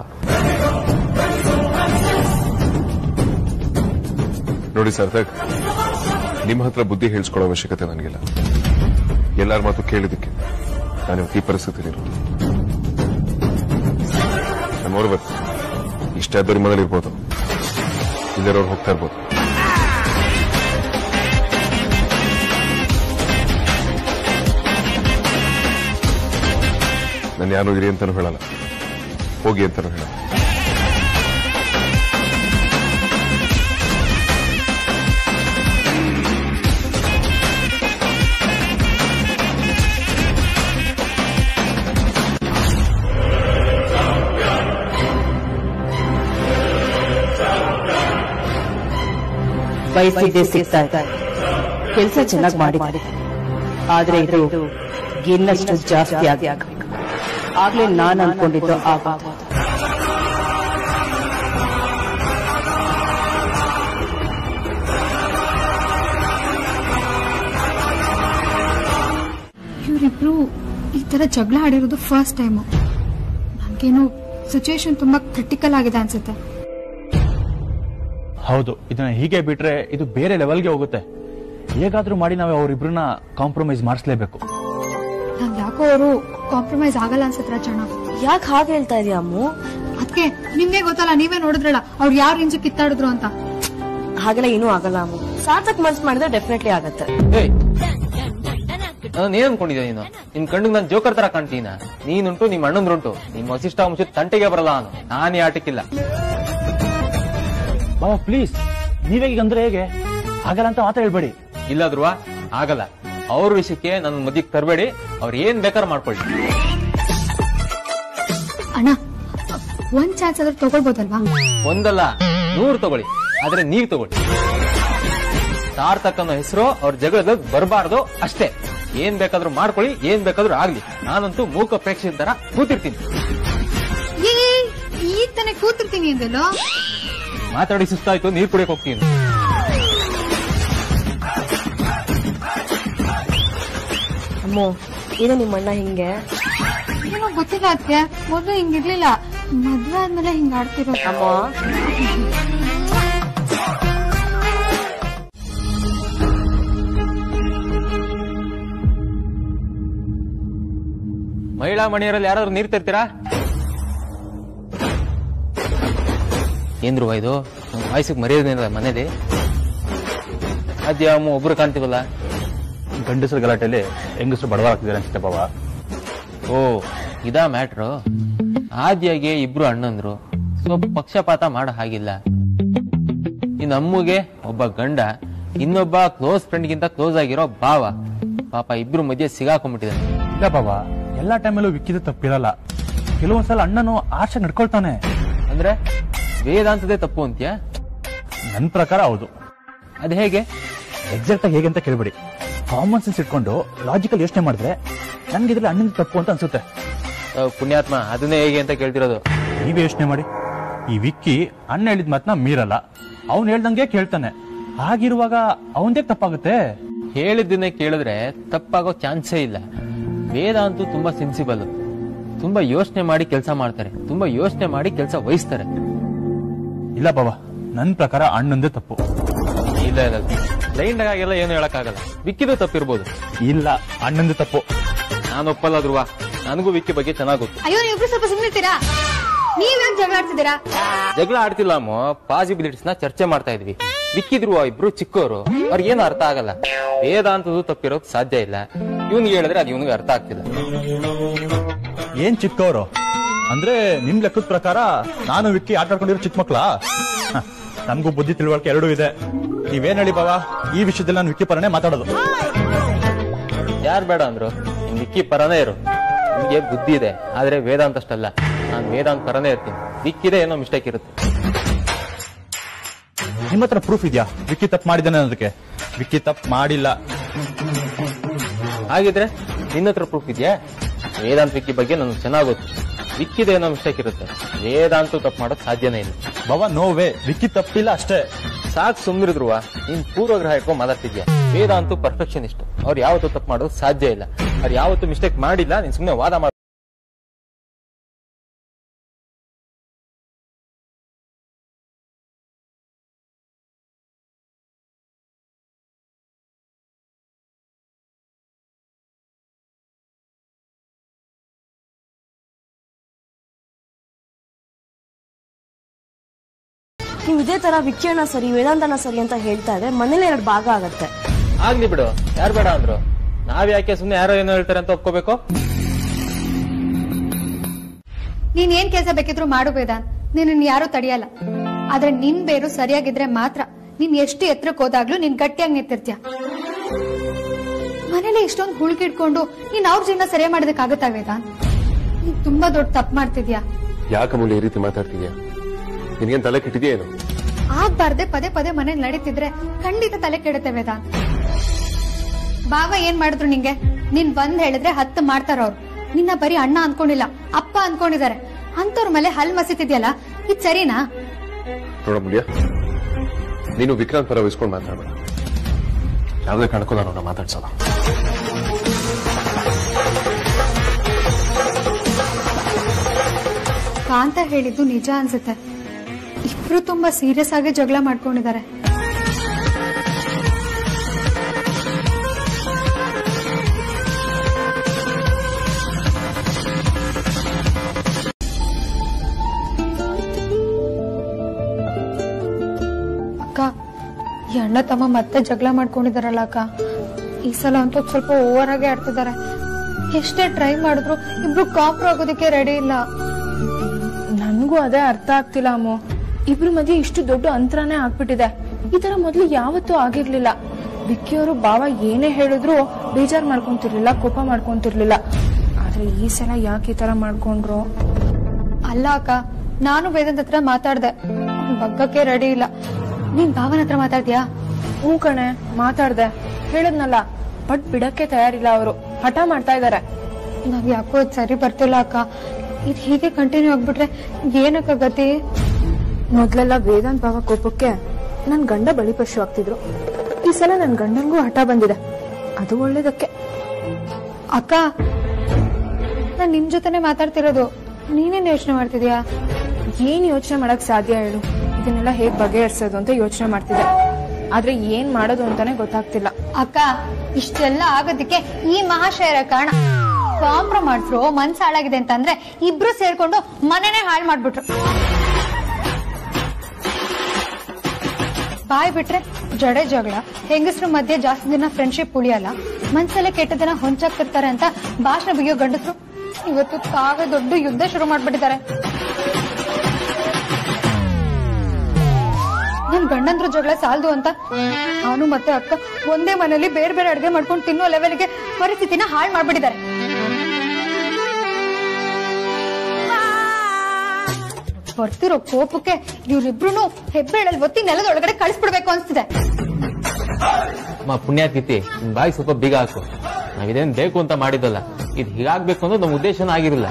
ನೋಡಿ ಸಾರ್ಥಕ್ ನಿಮ್ಮ ಹತ್ರ ಬುದ್ಧಿ ಹೇಳ್ಸ್ಕೊಳ್ಳೋ ಅವಶ್ಯಕತೆ ನನಗಿಲ್ಲ ಎಲ್ಲರ ಮಾತು ಕೇಳಿದಕ್ಕೆ ನಾನು ಇವತ್ತು ಈ ಪರಿಸ್ಥಿತಿ ನಮ್ಮವ್ರು ಇಷ್ಟ ಇದ್ದವ್ರ ಮನೇಲಿ ಇರ್ಬೋದು ಇಲ್ಲಿರೋರು ಹೋಗ್ತಾ ಇರ್ಬೋದು ನಾನು ಯಾರು ಇರಿ ಅಂತಾನು ಹೇಳಲ್ಲ ಹೋಗಿ ಅಂತಾನು ಹೇಳಲ್ಲ ಬಯಸಿದ್ದೆ ಸಿಗ್ತಾ ಇದೆ ಕೆಲಸ ಚೆನ್ನಾಗಿ ಮಾಡಿ ಆದ್ರೆ ಇದು ಇನ್ನಷ್ಟು ಜಾಸ್ತಿ ಆಗಿ ಆಗ್ಬೇಕು ಆಗ್ಲೇ ನಾನು ಅನ್ಕೊಂಡಿದ್ದು ಆಗೋದು ಇವರಿಬ್ರು ಈ ತರ ಜಗಳ ಆಡಿರೋದು ಫಸ್ಟ್ ಟೈಮು ನನ್ಗೇನು ಸಿಚುವೇಶನ್ ತುಂಬಾ ಕ್ರಿಟಿಕಲ್ ಆಗಿದೆ ಅನ್ಸುತ್ತೆ ಹೌದು ಇದನ್ನ ಹೀಗೆ ಬಿಟ್ರೆ ಇದು ಬೇರೆ ಲೆವೆಲ್ಗೆ ಹೋಗುತ್ತೆ ಹೇಗಾದ್ರೂ ಮಾಡಿ ನಾವು ಅವರಿಬ್ರನ್ನ ಕಾಂಪ್ರಮೈಸ್ ಮಾಡಿಸ್ಲೇಬೇಕು ನಂಗೆ ಯಾಕೋ ಅವರು ಕಾಂಪ್ರಮೈಸ್ ಆಗಲ್ಲ ಅನ್ಸತ್ರ ಜನ ಯಾಕೆ ಹಾಗೆ ಹೇಳ್ತಾ ಇದೀಯ ಅಮ್ಮು ಅದಕ್ಕೆ ನಿಮ್ಗೆ ಗೊತ್ತಲ್ಲ ನೀವೇ ನೋಡಿದ್ರಲ್ಲ ಅವ್ರು ಯಾವ ರೇಂಜ್ ಕಿತ್ತಾಡಿದ್ರು ಅಂತ ಹಾಗೆಲ್ಲ ಏನೂ ಆಗಲ್ಲ ಅಮ್ಮು ಸಾರ್ಥಕ್ ಮನ್ಸ್ ಮಾಡಿದ್ರೆ ಡೆಫಿನೆಟ್ಲಿ ಆಗತ್ತೆ ಏಯ್ ನಾನು ಏನ್ ಅನ್ಕೊಂಡಿದ್ದೆ ನೀನು ನಿನ್ ಕಣ್ಣಿಗೆ ನಾನು ಜೋಕರ್ ತರ ಕಾಣ್ತೀನ ನೀನುಂಟು ನಿಮ್ಮ ಅಣ್ಣಂದ್ರುಂಟು ನಿಮ್ಮ ವಸಿಷ್ಠ ಮುಚ್ಚಿದ ತಂಟೆಗೆ ಬರಲ್ಲ ನಾನು ನಾನೇ ಆಟಕ್ಕಿಲ್ಲ ಬಾಬಾ ಪ್ಲೀಸ್ ನೀವೇ ಈಗ ಅಂದ್ರೆ ಹೇಗೆ ಆಗಲ್ಲ ಅಂತ ಮಾತ್ರ ಹೇಳ್ಬೇಡಿ ಇಲ್ಲ ಧ್ರುವ ಆಗಲ್ಲ ಅವ್ರ ವಿಷಯಕ್ಕೆ ನನ್ನ ಮದ್ಯಕ್ಕೆ ತರಬೇಡಿ ಅವ್ರು ಏನ್ ಬೇಕಾದ್ರೂ ಮಾಡ್ಕೊಳ್ಳಿ ಅಣ್ಣ ಒಂದ್ ಚಾನ್ಸ್ ಆದ್ರೂ ತಗೊಳ್ಬೋದಲ್ವಾ ಒಂದಲ್ಲ ನೂರು ತಗೊಳ್ಳಿ ಆದ್ರೆ ನೀವ್ ತಗೊಳ್ಳಿ ಸಾರ್ಥಕ್ ಅನ್ನೋ ಹೆಸರು ಅವ್ರ ಜಗಳದಲ್ಲಿ ಬರಬಾರ್ದು ಅಷ್ಟೇ ಏನ್ ಬೇಕಾದ್ರೂ ಮಾಡ್ಕೊಳ್ಳಿ ಏನ್ ಬೇಕಾದ್ರೂ ಆಗ್ಲಿ ನಾನಂತೂ ಮೂಕ ಪ್ರೇಕ್ಷಕ ತರ ಕೂತಿರ್ತೀನಿ ಏ ಈ ತಾನೇ ಕೂತಿರ್ತೀನಿ ಅಂದಲ್ಲ ಮಾತಾಡಿ ಸುಸ್ತಾಯ್ತು ನೀರ್ ಕುಡಿಯಕ್ ಹೋಗ್ತೀನಿ ಅಮ್ಮು ಏನೋ ನಿಮ್ಮಣ್ಣ ಹಿಂಗೆ ಏನೋ ಗೊತ್ತಿಲ್ಲ ಅದಕ್ಕೆ ಮೊದ್ಲು ಹಿಂಗಿರ್ಲಿಲ್ಲ ಮದ್ವೆ ಆದ್ಮೇಲೆ ಹಿಂಗ್ ಆಡ್ತಿರೋ ಮಹಿಳಾ ಮಣಿಯರಲ್ಲಿ ಯಾರಾದ್ರೂ ನೀರ್ ತರ್ತೀರಾ ಏನ್ರುವ ಇದು ವಯಸ್ಸಿಗೆ ಮರ್ಯಾದೆ ಮನೇಲಿ ಅದ್ಯ ಅಮ್ಮ ಒಬ್ರು ಕಾಣ್ತೀವಲ್ಲ ಗಂಡಸರ ಗಲಾಟೆಯಲ್ಲಿ ಹೆಂಗಸರು ಬಡವರಾಗ್ತಿದ್ದಾರೆ ಅನ್ಸುತ್ತೆ ಬಾವ ಓ ಇದಾ ಮ್ಯಾಟ್ರು ಆದ್ಯಾಗೆ ಇಬ್ರು ಅಣ್ಣಂದ್ರು ಸ್ವಲ್ಪ ಪಕ್ಷಪಾತ ಮಾಡೋ ಹಾಗಿಲ್ಲ ಇನ್ ಅಮ್ಮಗೆ ಒಬ್ಬ ಗಂಡ ಇನ್ನೊಬ್ಬ ಕ್ಲೋಸ್ ಫ್ರೆಂಡ್ಗಿಂತ ಕ್ಲೋಸ್ ಆಗಿರೋ ಭಾವ ಪಾಪ ಇಬ್ರು ಮಧ್ಯೆ ಸಿಗಾಕೊಂಡ್ಬಿಟ್ಟಿದ್ದಾನೆ ಇಲ್ಲ ಬಾವ ಎಲ್ಲಾ ಟೈಮಲ್ಲೂ ವಿಕ್ಕಿದ ತಪ್ಪಿರಲ್ಲ ಕೆಲವೊಂದ್ಸಲ ಅಣ್ಣನು ಆರ್ಷ ನಡ್ಕೊಳ್ತಾನೆ ಅಂದ್ರೆ ವೇದಾಂತದೇ ತಪ್ಪು ಅಂತ್ಯಾ ನನ್ ಪ್ರಕಾರ ಹೌದು ಅದ್ ಹೇಗೆ ಎಕ್ಸಾಕ್ಟ್ ಆಗಿ ಹೇಗೆ ಅಂತ ಕೇಳ್ಬೇಡಿ ಕಾಮನ್ ಸೆನ್ಸ್ ಇಟ್ಕೊಂಡು ಲಾಜಿಕಲ್ ಯೋಚನೆ ಮಾಡಿದ್ರೆ ನನ್ಗೆ ಇದ್ರಲ್ಲಿ ಅಣ್ಣನ ತಪ್ಪು ಅಂತ ಅನ್ಸುತ್ತೆ ಅಹ್, ಪುಣ್ಯಾತ್ಮ ಅದನ್ನೇ ಹೇಗೆ ಅಂತ ಕೇಳ್ತಿರೋದು ನೀವೇ ಯೋಚನೆ ಮಾಡಿ ಈ ವಿಕ್ಕಿ ಅಣ್ಣ ಹೇಳಿದ ಮಾತನ್ನ ಮೀರಲ್ಲ ಅವ್ನು ಹೇಳ್ದಂಗೆ ಕೇಳ್ತಾನೆ ಹಾಗಿರುವಾಗ ಅವಂದೇ ತಪ್ಪಾಗುತ್ತೆ ಹೇಳಿದ್ದನ್ನೇ ಕೇಳಿದ್ರೆ ತಪ್ಪಾಗೋ ಚಾನ್ಸೇ ಇಲ್ಲ ವೇದಾಂತು ತುಂಬಾ ಸೆನ್ಸಿಬಲ್ ತುಂಬಾ ಯೋಚನೆ ಮಾಡಿ ಕೆಲಸ ಮಾಡ್ತಾರೆ ತುಂಬಾ ಯೋಚನೆ ಮಾಡಿ ಕೆಲಸ ವಹಿಸ್ತಾರೆ ಇಲ್ಲ ಬಾಬಾ ನನ್ ಪ್ರಕಾರ ಅಣ್ಣಂದೇ ತಪ್ಪು ಇಲ್ಲ ಇಲ್ಲ ಲೈನ್ ಆಗೆಲ್ಲ ಏನು ಹೇಳಕ್ಕಾಗಲ್ಲ ವಿಕ್ಕಿದು ತಪ್ಪಿರ್ಬೋದು ಇಲ್ಲ ಅಣ್ಣಂದೇ ತಪ್ಪು ನಾನು ಒಪ್ಪಲ್ಲ ಧ್ರುವ ನನಗೂ ವಿಕ್ಕಿ ಬಗ್ಗೆ ಚೆನ್ನಾಗ್ ಗೊತ್ತು ಅಯ್ಯೋ ನೀವಿಬ್ರು ಸ್ವಲ್ಪ ಸುಮ್ಮನಿರ್ತೀರಾ ನೀವ್ ಯಾಕೆ ಜಗಳ ಆಡ್ತಿದ್ದೀರಾ ಜಗಳ ಆಡ್ತಿಲ್ಲ ಅಮ್ಮ ಪಾಸಿಬಿಲಿಟೀಸ್ ನ ಚರ್ಚೆ ಮಾಡ್ತಾ ಇದ್ವಿ ವಿಕ್ಕಿದ್ರು ಇಬ್ರು ಚಿಕ್ಕವರು ಅವ್ರಿಗೆ ಏನು ಅರ್ಥ ಆಗಲ್ಲ ವೇದಾಂತದ್ದು ತಪ್ಪಿರೋಕ್ ಸಾಧ್ಯ ಇಲ್ಲ ಇವ್ನಿಗೆ ಹೇಳಿದ್ರೆ ಅದು ಇವ್ನಿಗೆ ಅರ್ಥ ಆಗ್ತಿಲ್ಲ ಏನ್ ಚಿಕ್ಕವರು ಅಂದ್ರೆ ನಿಮ್ ಲೆಕ್ಕದ ಪ್ರಕಾರ ನಾನು ವಿಕ್ಕಿ ಆಟ ಆಡ್ಕೊಂಡಿರೋ ಚಿಕ್ಕ ಮಕ್ಳಾ ಹ, ನನ್ಗೂ ಬುದ್ಧಿ ತಿಳುವಳಿಕೆ ಎರಡೂ ಇದೆ ನೀವೇನ್ ಹೇಳಿ ಬಾವಾ ಈ ವಿಷಯದಲ್ಲಿ ನಾನು ವಿಕ್ಕಿ ಪರನೇ ಮಾತಾಡೋದು ಯಾರು ಬೇಡ ಅಂದ್ರು ನಿನ್ ವಿಕ್ಕಿ ಪರನೇ ಇರು ನಿಮ್ಗೆ ಬುದ್ಧಿ ಇದೆ ಆದ್ರೆ ವೇದಾಂತ ಅಷ್ಟಲ್ಲ ನಾನು ವೇದಾಂತ ಪರನೇ ಇರ್ತೀನಿ ವಿಕ್ಕಿದೆ ಏನೋ ಮಿಸ್ಟೇಕ್ ಇರುತ್ತೆ ನಿಮ್ಮ ಹತ್ರ ಪ್ರೂಫ್ ಇದೆಯಾ ವಿಕ್ಕಿ ತಪ್ಪು ಮಾಡಿದ್ದಾನೆ ಅನ್ನೋದಕ್ಕೆ ವಿಕ್ಕಿ ತಪ್ಪು ಮಾಡಿಲ್ಲ ಹಾಗಿದ್ರೆ ನಿನ್ನ ಹತ್ರ ಪ್ರೂಫ್ ಇದೆಯಾ ವೇದಾಂತ ವಿಕ್ಕಿ ಬಗ್ಗೆ ನನಗೆ ಚೆನ್ನಾಗ್ ಗೊತ್ತು ವಿಕ್ಕಿದೆ ಏನೋ ಮಿಸ್ಟೇಕ್ ಇರುತ್ತೆ ವೇದಾಂತ ತಪ್ಪು ಮಾಡೋಕ್ ಸಾಧ್ಯನೇ ಇಲ್ಲ ಬಾಬಾ ನೋ ವೇ ವಿಕ್ಕಿ ತಪ್ಪಿಲ್ಲ ಅಷ್ಟೇ ಸಾಕ್ ಸುಮ್ನಿರುದ್ರುವ ನೀನ್ ಪೂರ್ವಗ್ರಹ ಇಟ್ಕೊಂಡ್ ಮಾತಾಡ್ತಿದ್ಯಾ ವೇದಾಂತು ಪರ್ಫೆಕ್ಷನಿಸ್ಟ್ ಅವ್ರು ಯಾವತ್ತೂ ತಪ್ಪು ಮಾಡೋದು ಸಾಧ್ಯ ಇಲ್ಲ ಅವ್ರು ಯಾವತ್ತೂ ಮಿಸ್ಟೇಕ್ ಮಾಡಿಲ್ಲ ನೀನ್ ಸುಮ್ನೆ ವಾದ ಮಾಡ ನೀವು ಇದೇ ತರ ವಿಕ್ಕಿಯಣ್ಣ ಸರಿ ವೇದಾಂತನ ಸರಿ ಅಂತ ಹೇಳ್ತಾ ಇದ್ರೆ ಮನೇಲಿ ಎರಡು ಭಾಗ ಆಗತ್ತೆ ಆಗ್ಲಿ ಬಿಡು ಯಾರು ಬೇಡ ಅಂದ್ರು ನಾವ್ ಯಾಕೆ ಸುಮ್ನೆ ಯಾರೋ ಏನೋ ಹೇಳ್ತಾರೆ ಅಂತ ಒಪ್ಕೋಬೇಕು ನೀನ್ ಏನ್ ಕೆಲಸ ಬೇಕಿದ್ರು ಮಾಡು ವೇದಾಂತ್ ನಿನ್ನ ಯಾರು ತಡೆಯಲ್ಲ ಆದ್ರೆ ನಿನ್ ಬೇರು ಸರಿಯಾಗಿದ್ರೆ ಮಾತ್ರ ನೀನ್ ಎಷ್ಟು ಎತ್ತರಕ್ಕೆ ಹೋದಾಗ್ಲೂ ನೀನ್ ಗಟ್ಟಿಯಾಗಿ ನಿಂತಿರ್ತೀಯ ಮನೇಲಿ ಇಷ್ಟೊಂದು ಹುಳುಕಿಡ್ಕೊಂಡು ನೀನ್ ಅವ್ರ ಜೀವನ ಸರಿಯಾಗಿ ಮಾಡೋದಕ್ಕಾಗತ್ತಾ ವೇದಾಂತ್ ನೀನ್ ತುಂಬಾ ದೊಡ್ಡ ತಪ್ಪು ಮಾಡ್ತಿದ್ಯಾ ಯಾಕೆ ಮೂಲ ಈ ರೀತಿ ಮಾತಾಡ್ತಿದ್ಯಾ ನಿನಗೇನ್ ತಲೆ ಕೆಟ್ಟಿದ್ಯಾ ಏನು ಆಗ್ಬಾರ್ದೆ ಪದೇ ಪದೇ ಮನೇಲಿ ನಡೀತಿದ್ರೆ ಖಂಡಿತ ತಲೆ ಕೆಡುತ್ತೆ ವೇದಾಂತ್ ಬಾವ ಏನ್ ಮಾಡಿದ್ರು ನಿಂಗೆ ನೀನ್ ಬಂದ್ ಹೇಳಿದ್ರೆ ಹತ್ತು ಮಾಡ್ತಾರ ಅವ್ರು ನಿನ್ನ ಬರೀ ಅಣ್ಣ ಅನ್ಕೊಂಡಿಲ್ಲ ಅಪ್ಪ ಅನ್ಕೊಂಡಿದ್ದಾರೆ ಅಂತವ್ರ ಮೇಲೆ ಹಲ್ ಮಸಿತಿದ್ಯಲ್ಲ ಇದ್ ಸರಿನಾ ನೋಡ ಮುಳಿಯ ನೀನು ವಿಕ್ರಾಂತ್ ಪರ ವಹಿಸ್ಕೊಂಡು ಮಾತಾಡಬೇಡ ಯಾವುದೇ ಕಾರಣಕ್ಕೂ ನಾನು ಅವ್ನ ಮಾತಾಡ್ಸಲ್ಲ ಕಾಂತ ಹೇಳಿದ್ದು ನಿಜ ಅನ್ಸುತ್ತೆ ಇಬ್ರು ತುಂಬಾ ಸೀರಿಯಸ್ ಆಗಿ ಜಗಳ ಮಾಡ್ಕೊಂಡಿದ್ದಾರೆ ಅಕ್ಕ ಈ ಅಣ್ಣ ತಮ್ಮ ಮತ್ತೆ ಜಗಳ ಮಾಡ್ಕೊಂಡಿದಾರಲ್ಲ ಅಕ್ಕ ಈ ಸಲ ಅಂತೂ ಸ್ವಲ್ಪ ಓವರ್ ಆಗಿ ಆಡ್ತಿದ್ದಾರೆ ಎಷ್ಟೇ ಟ್ರೈ ಮಾಡಿದ್ರು ಇಬ್ರು ಕಾಂಪ್ರೋ ಆಗೋದಕ್ಕೆ ರೆಡಿ ಇಲ್ಲ ನನ್ಗೂ ಅದೇ ಅರ್ಥ ಆಗ್ತಿಲ್ಲ ಅಮ್ಮು ಇಬ್ರು ಮಧ್ಯೆ ಇಷ್ಟು ದೊಡ್ಡ ಅಂತರನೇ ಆಗ್ಬಿಟ್ಟಿದೆ ಈ ತರ ಮೊದ್ಲು ಯಾವತ್ತೂ ಆಗಿರ್ಲಿಲ್ಲ ವಿಕ್ಕಿಯವರು ಬಾವ ಏನೇ ಹೇಳಿದ್ರು ಬೇಜಾರ್ ಮಾಡ್ಕೊಂತಿರ್ಲಿಲ್ಲ ಕೋಪ ಮಾಡ್ಕೊಂತಿರ್ಲಿಲ್ಲ ಆದ್ರೆ ಈ ಸಲ ಯಾಕೆ ಈ ತರ ಮಾಡ್ಕೊಂಡ್ರು ಅಲ್ಲ ಅಕ್ಕ ನಾನು ವೇದಾಂತ್ ಹತ್ರ ಮಾತಾಡ್ದೆ ಅವ್ನ್ ಬಗ್ಗಕ್ಕೆ ರೆಡಿ ಇಲ್ಲ ನೀನ್ ಭಾವನ ಹತ್ರ ಮಾತಾಡ್ತೀಯಾ ಹ್ಞೂ ಕಣೆ ಮಾತಾಡ್ದೆ ಹೇಳದ್ನಲ್ಲ ಬಟ್ ಬಿಡಕ್ಕೆ ತಯಾರಿಲ್ಲ ಅವರು ಹಠ ಮಾಡ್ತಾ ಇದಾರೆ ನಾವ್ ಯಾಕೋ ಇದ್ ಸರಿ ಬರ್ತಿಲ್ಲ ಅಕ್ಕ ಇದ್ ಹೀಗೆ ಕಂಟಿನ್ಯೂ ಆಗ್ಬಿಟ್ರೆ ಏನಕ್ಕ ಗತಿ ಮೊದ್ಲೆಲ್ಲ ವೇದಾಂತ್ ಭಾವ ಕೋಪಕ್ಕೆ ನನ್ ಗಂಡ ಬಲಿಪಶು ಆಗ್ತಿದ್ರು ಈ ಸಲ ನನ್ ಗಂಡಂಗೂ ಹಠ ಬಂದಿದೆ ಅದು ಒಳ್ಳೇದಕ್ಕೆ ಅಕ್ಕ ನಾನ್ ನಿನ್ ಜೊತೆನೆ ಮಾತಾಡ್ತಿರೋದು ನೀನೇನ್ ಯೋಚನೆ ಮಾಡ್ತಿದ್ಯಾ ಏನ್ ಯೋಚನೆ ಮಾಡಕ್ ಸಾಧ್ಯ ಹೇಳು ಇದನ್ನೆಲ್ಲ ಹೇಗ್ ಬಗೆಹರಿಸೋದು ಅಂತ ಯೋಚನೆ ಮಾಡ್ತಿದ್ದೆ ಆದ್ರೆ ಏನ್ ಮಾಡೋದು ಅಂತಾನೆ ಗೊತ್ತಾಗ್ತಿಲ್ಲ ಅಕ್ಕ ಇಷ್ಟೆಲ್ಲ ಆಗೋದಕ್ಕೆ ಈ ಮಹಾಶಯರ ಕಾರಣ ಕಾಂಪ್ರಮೈಸ್ರು ಮನ್ಸ್ ಹಾಳಾಗಿದೆ ಅಂತಂದ್ರೆ ಇಬ್ರು ಸೇರ್ಕೊಂಡು ಮನೆನೇ ಹಾಳು ಮಾಡ್ಬಿಟ್ರು ಬಾಯ್ ಬಿಟ್ರೆ ಜಡೆ ಜಗಳ ಹೆಂಗಸ್ರ ಮಧ್ಯೆ ಜಾಸ್ತಿ ದಿನ ಫ್ರೆಂಡ್ಶಿಪ್ ಉಳಿಯಲ್ಲ ಮನ್ಸಲ್ಲೇ ಕೆಟ್ಟ ದಿನ ಹೊಂಚಾಗ್ತಿರ್ತಾರೆ ಅಂತ ಭಾಷಣ ಬಿಗಿಯೋ ಗಂಡಸ್ರು ಇವತ್ತು ತಾವೇ ದೊಡ್ಡ ಯುದ್ಧ ಶುರು ಮಾಡ್ಬಿಟ್ಟಿದ್ದಾರೆ ನನ್ ಗಂಡಂದ್ರ ಜಗಳ ಸಾಲದು ಅಂತ ನಾನು ಮತ್ತೆ ಅಕ್ಕ ಒಂದೇ ಮನೇಲಿ ಬೇರೆ ಬೇರೆ ಅಡ್ಗೆ ಮಾಡ್ಕೊಂಡು ತಿನ್ನೋ ಲೆವೆಲ್ಗೆ ಪರಿಸ್ಥಿತಿನ ಹಾಳು ಮಾಡ್ಬಿಟ್ಟಿದ್ದಾರೆ ಬರ್ತಿರೋ ಕೋಪಕ್ಕೆ ಇವ್ರಿಬ್ರು ಹೆಬ್ಬೆಳಲ್ಲಿ ಒತ್ತಿ ನೆಲದೊಳಗಡೆ ಕಳಿಸ್ಬಿಡ್ಬೇಕು ಅನ್ಸ್ತಿದೆ ಅಮ್ಮ ಪುಣ್ಯಾತಿಥಿ ನಿನ್ ಬಾಯಿ ಸ್ವಲ್ಪ ಬೀಗ ಹಾಕು ನಾವಿದೇನ್ ಬೇಕು ಅಂತ ಮಾಡಿದ್ದಲ್ಲ ಇದು ಹೀಗಾಗ್ಬೇಕು ಅನ್ನೋದು ನಮ್ಮ ಉದ್ದೇಶನ ಆಗಿರಲಿಲ್ಲ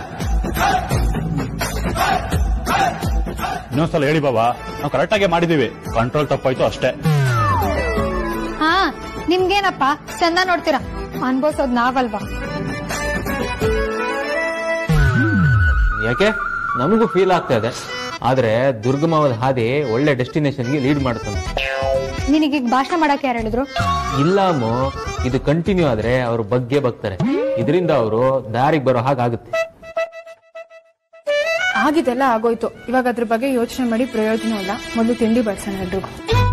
ಇನ್ನೊಂದ್ಸಲ ಹೇಳಿ ಬಾಬಾ ನಾವು ಕರೆಕ್ಟಾಗಿ ಮಾಡಿದೀವಿ ಕಂಟ್ರೋಲ್ ತಪ್ಪಾಯ್ತು ಅಷ್ಟೇ ಹಾ ನಿಮ್ಗೇನಪ್ಪ ಚಂದ ನೋಡ್ತೀರಾ ಅನ್ಭವಿಸೋದ್ ನಾವಲ್ವಾ ಯಾಕೆ ನಮಗೂ ಫೀಲ್ ಆಗ್ತಾ ಇದೆ ಆದ್ರೆ ದುರ್ಗಮವಾದ ಹಾದಿ ಒಳ್ಳೆ ಡೆಸ್ಟಿನೇಷನ್ಗೆ ಲೀಡ್ ಮಾಡ್ತಾನೆ ನಿನಗೀಗ ಭಾಷಣ ಮಾಡಕ್ಕೆ ಯಾರು ಹೇಳಿದ್ರು ಇಲ್ಲ ಅಮ್ಮು ಇದು ಕಂಟಿನ್ಯೂ ಆದ್ರೆ ಅವ್ರ ಬಗ್ಗೆ ಬಗ್ತಾರೆ ಇದರಿಂದ ಅವರು ದಾರಿಗೆ ಬರೋ ಹಾಗಾಗುತ್ತೆ ಆಗಿದೆಲ್ಲ ಆಗೋಯ್ತು ಇವಾಗ ಅದ್ರ ಬಗ್ಗೆ ಯೋಚನೆ ಮಾಡಿ ಪ್ರಯೋಜನ ಇಲ್ಲ ಮೊದಲು ತಿಂಡಿ ಬಡ್ಸೋಣ ಎಲ್ರಿಗೂ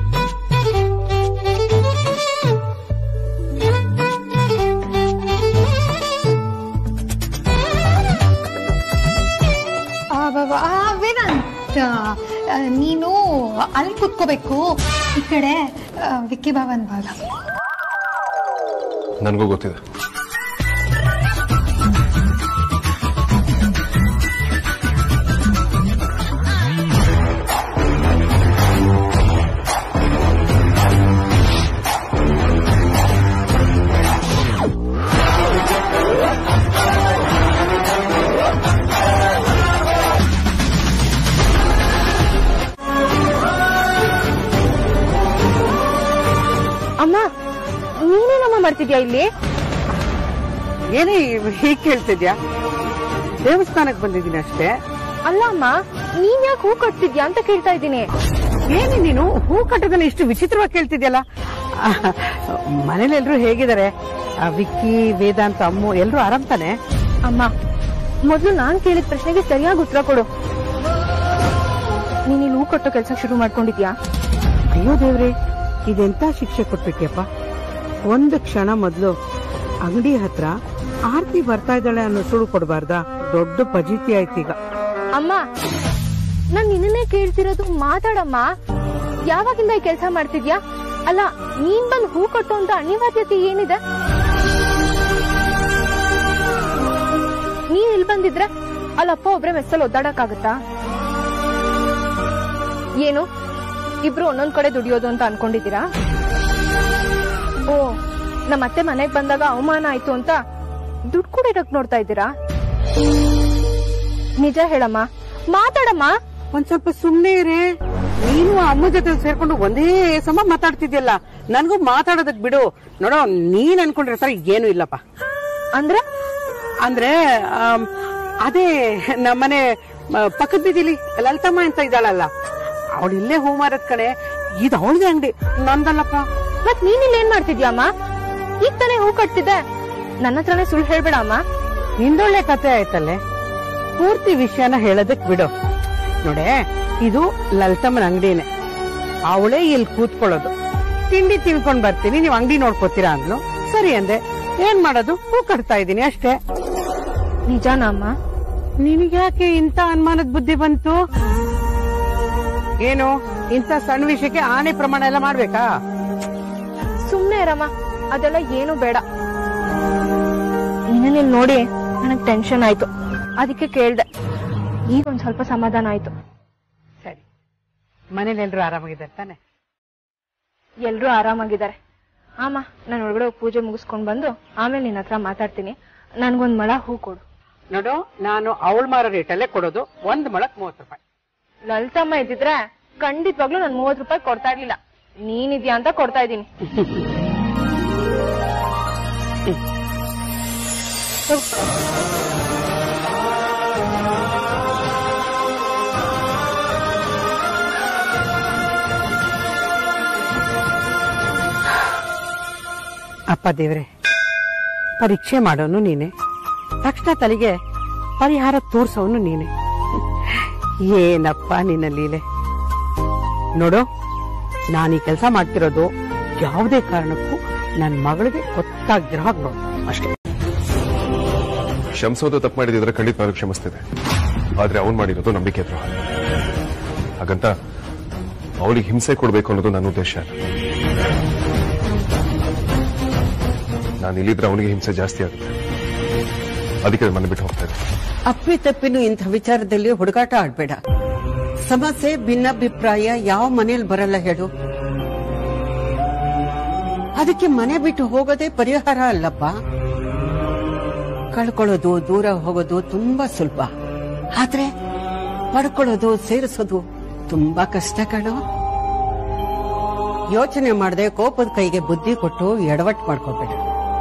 ಆ, ವ- ವ- ಆ, ವೇದಾಂತ್ ಆ, ನೀನು ಅಲ್ಲಿ ಕುತ್ಕೋಬೇಕು ಈ ಕಡೆ ಆ, ವಿಕ್ಕಿ ಬಾಬನ್ ಭಾಗ ನನಗೂ ಗೊತ್ತಿದೆ ಅಮ್ಮ ನೀನೇನಮ್ಮ ಮಾಡ್ತಿದ್ಯಾ ಇಲ್ಲಿ ಏನೇ ಹೀಗೆ ಕೇಳ್ತಿದ್ಯಾ ದೇವಸ್ಥಾನಕ್ಕೆ ಬಂದಿದ್ದೀನಿ ಅಷ್ಟೇ ಅಲ್ಲ ಅಮ್ಮ ನೀನ್ ಯಾಕೆ ಹೂ ಕಟ್ತಿದ್ಯಾ ಅಂತ ಕೇಳ್ತಾ ಇದ್ದೀನಿ ಏನೇ ನೀನು ಹೂ ಕಟ್ಟೋದನ್ನ ಇಷ್ಟು ವಿಚಿತ್ರವಾಗಿ ಕೇಳ್ತಿದ್ಯಲ್ಲ ಮನೇಲಿ ಎಲ್ರು ಹೇಗಿದ್ದಾರೆ ಆ, ವಿಕ್ಕಿ ವೇದಾಂತ ಅಮ್ಮು ಎಲ್ರು ಆರಾಮ್ ತಾನೆ ಅಮ್ಮ ಮೊದ್ಲು ನಾನ್ ಕೇಳಿದ ಪ್ರಶ್ನೆಗೆ ಸರಿಯಾಗಿ ಉತ್ತರ ಕೊಡು ನೀನ್ ಇಲ್ಲಿ ಹೂ ಕಟ್ಟೋ ಕೆಲ್ಸ ಶುರು ಮಾಡ್ಕೊಂಡಿದ್ಯಾ ಅಯ್ಯೋ ದೇವ್ರೆ ಇದೆಂತ ಶಿಕ್ಷೆ ಕೊಟ್ಬಿಟ್ಯಪ್ಪ ಒಂದು ಕ್ಷಣ ಮೊದ್ಲು ಅಂಗಡಿ ಹತ್ರ ಆರ್ತಿ ಬರ್ತಾ ಇದ್ದಾಳೆ ಅನ್ನೋ ಸುಳು ಕೊಡಬಾರ್ದಾ ದೊಡ್ಡ ಪಜಿತಿ ಆಯ್ತೀಗ ಅಮ್ಮ ನಾನ್ ನಿನ್ನೇ ಕೇಳ್ತಿರೋದು ಮಾತಾಡಮ್ಮ ಯಾವಾಗಿಂದ ಈ ಕೆಲಸ ಮಾಡ್ತಿದ್ಯಾ ಅಲ್ಲ ನೀನ್ ಬಂದ್ ಹೂ ಕಟ್ಟೋ ಅಂತ ಅನಿವಾರ್ಯತೆ ಏನಿದೆ ನೀನ್ ಇಲ್ಲಿ ಬಂದಿದ್ರೆ ಅಲ್ಲಪ್ಪ ಒಬ್ರೆ ಮೆಸ್ಸಲ್ಲಿ ಒದ್ದಾಡಕ್ಕಾಗತ್ತಾ ಏನು ಇಬ್ರು ಒಂದೊಂದ್ ಕಡೆ ದುಡಿಯೋದು ಅಂತ ಅನ್ಕೊಂಡಿದ್ದೀರಾ ಓ ನಮ್ಮ ಅತ್ತೆ ಮನೆಗ್ ಬಂದಾಗ ಅವಮಾನ ಆಯ್ತು ಅಂತ ದುಡ್ಡು ಕೂಡ ಇಡಕ್ ನೋಡ್ತಾ ಇದ್ದೀರಾ ನಿಜ ಹೇಳಮ್ಮ ಮಾತಾಡಮ್ಮ ಒಂದ್ ಸ್ವಲ್ಪ ಸುಮ್ನೆ ಇರೇ ನೀನು ಅಮ್ಮ ಜೊತೆ ಸೇರ್ಕೊಂಡು ಒಂದೇ ಸಮ ಮಾತಾಡ್ತಿದ್ಯಲ್ಲ ನನ್ಗೂ ಮಾತಾಡೋದಕ್ ಬಿಡು ನೋಡೋ ನೀನ್ ಅನ್ಕೊಂಡ್ರೆ ಸರ್ ಏನು ಇಲ್ಲಪ್ಪ ಅಂದ್ರೆ ಅಂದ್ರೆ ಆಮ್, ಅದೇ ನಮ್ಮನೆ ಮ, ಪಕ್ಕದ ಬೀದಿಲಿ ಲಲಿತಮ್ಮ ಅಂತ ಇದ್ದಾಳಲ್ಲ ಅವಳು ಇಲ್ಲೇ ಹೂ ಮಾರದ್ ಕಣೆ ಇದು ಅವಳದೇ ಅಂಗಡಿ ನಂದಲ್ಲಪ್ಪ ಮತ್ ನೀನ್ ಇಲ್ಲಿ ಏನ್ ಮಾಡ್ತಿದ್ಯಮ್ಮ ಈಗ ತಾನೇ ಹೂ ಕಟ್ತಿದ್ದೆ ನನ್ನ ಹತ್ರನೇ ಸುಳ್ಳು ಹೇಳ್ಬೇಡ ಅಮ್ಮ ನಿಂದೊಳ್ಳೆ ಕತೆ ಆಯ್ತಲ್ಲೇ ಪೂರ್ತಿ ವಿಷಯನ ಹೇಳೋದಕ್ ಬಿಡು ನೋಡೆ ಇದು ಲಲಿತಮ್ಮನ ಅಂಗಡಿನೇ ಅವಳೇ ಇಲ್ಲಿ ಕೂತ್ಕೊಳ್ಳೋದು ತಿಂಡಿ ತಿನ್ಕೊಂಡ್ ಬರ್ತೀನಿ ನೀವು ಅಂಗಡಿ ನೋಡ್ಕೋತೀರಾ ಅಂದ್ಲು ಸರಿ ಅಂದೆ ಏನ್ ಮಾಡೋದು ಹೂ ಕಟ್ತಾ ಇದೀನಿ ಅಷ್ಟೇ ನಿಜಾನ ಅಮ್ಮ ನಿನಗ್ಯಾಕೆ ಇಂಥ ಅನುಮಾನದ ಬುದ್ಧಿ ಬಂತು ಏನು ಇಂಥ ಸಣ್ಣ ವಿಷಯಕ್ಕೆ ಆನೆ ಪ್ರಮಾಣ ಎಲ್ಲ ಮಾಡ್ಬೇಕಾ ಸುಮ್ನೆ ಇರಮ್ಮ ಅದೆಲ್ಲ ಏನು ಬೇಡ ನಿನ್ನ ನೋಡಿ ನನಗ್ ಟೆನ್ಷನ್ ಆಯ್ತು ಅದಕ್ಕೆ ಕೇಳ್ದೆ ಈಗ ಒಂದ್ ಸ್ವಲ್ಪ ಸಮಾಧಾನ ಆಯ್ತು ಸರಿ ಮನೇಲಿ ಎಲ್ರು ಆರಾಮಾಗಿದ್ದಾರೆ ತಾನೆ ಎಲ್ರೂ ಆರಾಮಾಗಿದ್ದಾರೆ ಆಮ ನಾನು ಒಳಗಡೆ ಹೋಗ್ ಪೂಜೆ ಮುಗಿಸ್ಕೊಂಡ್ ಬಂದು ಆಮೇಲೆ ನಿನ್ನ ಹತ್ರ ಮಾತಾಡ್ತೀನಿ ನನ್ಗೊಂದ್ ಮಳ ಹೂ ಕೊಡು ನೋಡು ನಾನು ಅವಳ ಮಾರೋ ರೇಟಲ್ಲೇ ಕೊಡೋದು ಒಂದ್ ಮೊಳಕ್ ಮೂವತ್ತು ರೂಪಾಯಿ ಲಲಿತಮ್ಮ ಇದ್ದಿದ್ರೆ ಖಂಡಿತವಾಗ್ಲೂ ನಾನು ಮೂವತ್ ರೂಪಾಯಿ ಕೊಡ್ತಾ ಇರ್ಲಿಲ್ಲ ನೀನಿದ್ಯಾ ಅಂತ ಕೊಡ್ತಾ ಇದ್ದೀನಿ ಅಪ್ಪ ದೇವ್ರೆ ಪರೀಕ್ಷೆ ಮಾಡೋನು ನೀನೆ ತಕ್ಷಣ ತಲೆಗೆ ಪರಿಹಾರ ತೋರ್ಸವನು ನೀನೆ ಏನಪ್ಪ ನಿನ್ನ ಲೀಲೆ ನೋಡು ನಾನು ಈ ಕೆಲಸ ಮಾಡ್ತಿರೋದು ಯಾವುದೇ ಕಾರಣಕ್ಕೂ ನನ್ನ ಮಗಳಿಗೆ ಗೊತ್ತಾಗ್ದಿರೋ ಹಾಗೆ ನೋಡು ಅಷ್ಟೇ ಕ್ಷಮಿಸೋದು ತಪ್ಪು ಮಾಡಿದ್ರೆ ಖಂಡಿತವಾಗ್ಲೂ ಕ್ಷಮಿಸ್ತಿದೆ ಆದ್ರೆ ಅವ್ನು ಮಾಡಿರೋದು ನಂಬಿಕೆ ದ್ರೋಹ ಹಾಗಂತ ಅವಳಿಗೆ ಹಿಂಸೆ ಕೊಡಬೇಕು ಅನ್ನೋದು ನನ್ನ ಉದ್ದೇಶ ಅಲ್ಲ ನಾನು ಇಲ್ಲಿದ್ರೆ ಅವನಿಗೆ ಹಿಂಸೆ ಜಾಸ್ತಿ ಆಗುತ್ತೆ ಅದಕ್ಕೆ ಮನೆ ಬಿಟ್ಟು ಹೋಗ್ತಾ ಇದ್ದೆ ಅಪ್ಪಿ ತಪ್ಪಿನೂ ಇಂಥ ವಿಚಾರದಲ್ಲಿ ಹುಡುಗಾಟ ಆಡ್ಬೇಡ ಸಮಸ್ಯೆ ಭಿನ್ನಾಭಿಪ್ರಾಯ ಯಾವ ಮನೇಲಿ ಬರಲ್ಲ ಹೇಳು ಅದಕ್ಕೆ ಮನೆ ಬಿಟ್ಟು ಹೋಗೋದೇ ಪರಿಹಾರ ಅಲ್ಲಪ್ಪ ಕಳ್ಕೊಳ್ಳೋದು ದೂರ ಹೋಗೋದು ತುಂಬಾ ಸುಲಭ ಆದ್ರೆ ಪಡ್ಕೊಳ್ಳೋದು ಸೇರಿಸೋದು ತುಂಬಾ ಕಷ್ಟ ಕಣೋ ಯೋಚನೆ ಮಾಡದೆ ಕೋಪದ ಕೈಗೆ ಬುದ್ಧಿ ಕೊಟ್ಟು ಎಡವಟ್ಟು ಮಾಡ್ಕೋಬೇಡ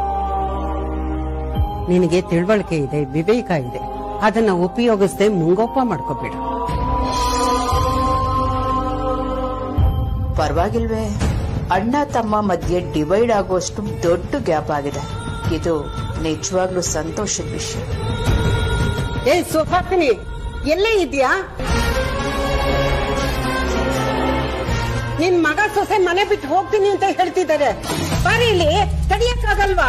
ನಿನಗೆ ತಿಳುವಳಿಕೆ ಇದೆ ವಿವೇಕ ಇದೆ ಅದನ್ನ ಉಪಯೋಗಿಸದೆ ಮುಂಗೋಪ ಮಾಡ್ಕೋಬೇಡ ಪರವಾಗಿಲ್ವೇ ಅಣ್ಣ ತಮ್ಮ ಮಧ್ಯೆ ಡಿವೈಡ್ ಆಗುವಷ್ಟು ದೊಡ್ಡ ಗ್ಯಾಪ್ ಆಗಿದೆ ಇದು ನಿಜವಾಗ್ಲೂ ಸಂತೋಷದ ವಿಷಯ ಏ ಸುಹಾಸಿನಿ ಎಲ್ಲೇ ಇದೆಯಾ ನಿನ್ ಮಗ ಸೊಸೆ ಮನೆ ಬಿಟ್ಟು ಹೋಗ್ತೀನಿ ಅಂತ ಹೇಳ್ತಿದ್ದಾರೆ ಬಾರಿ ಇಲ್ಲಿ ತಡಿಯಕ್ಕಾಗಲ್ವಾ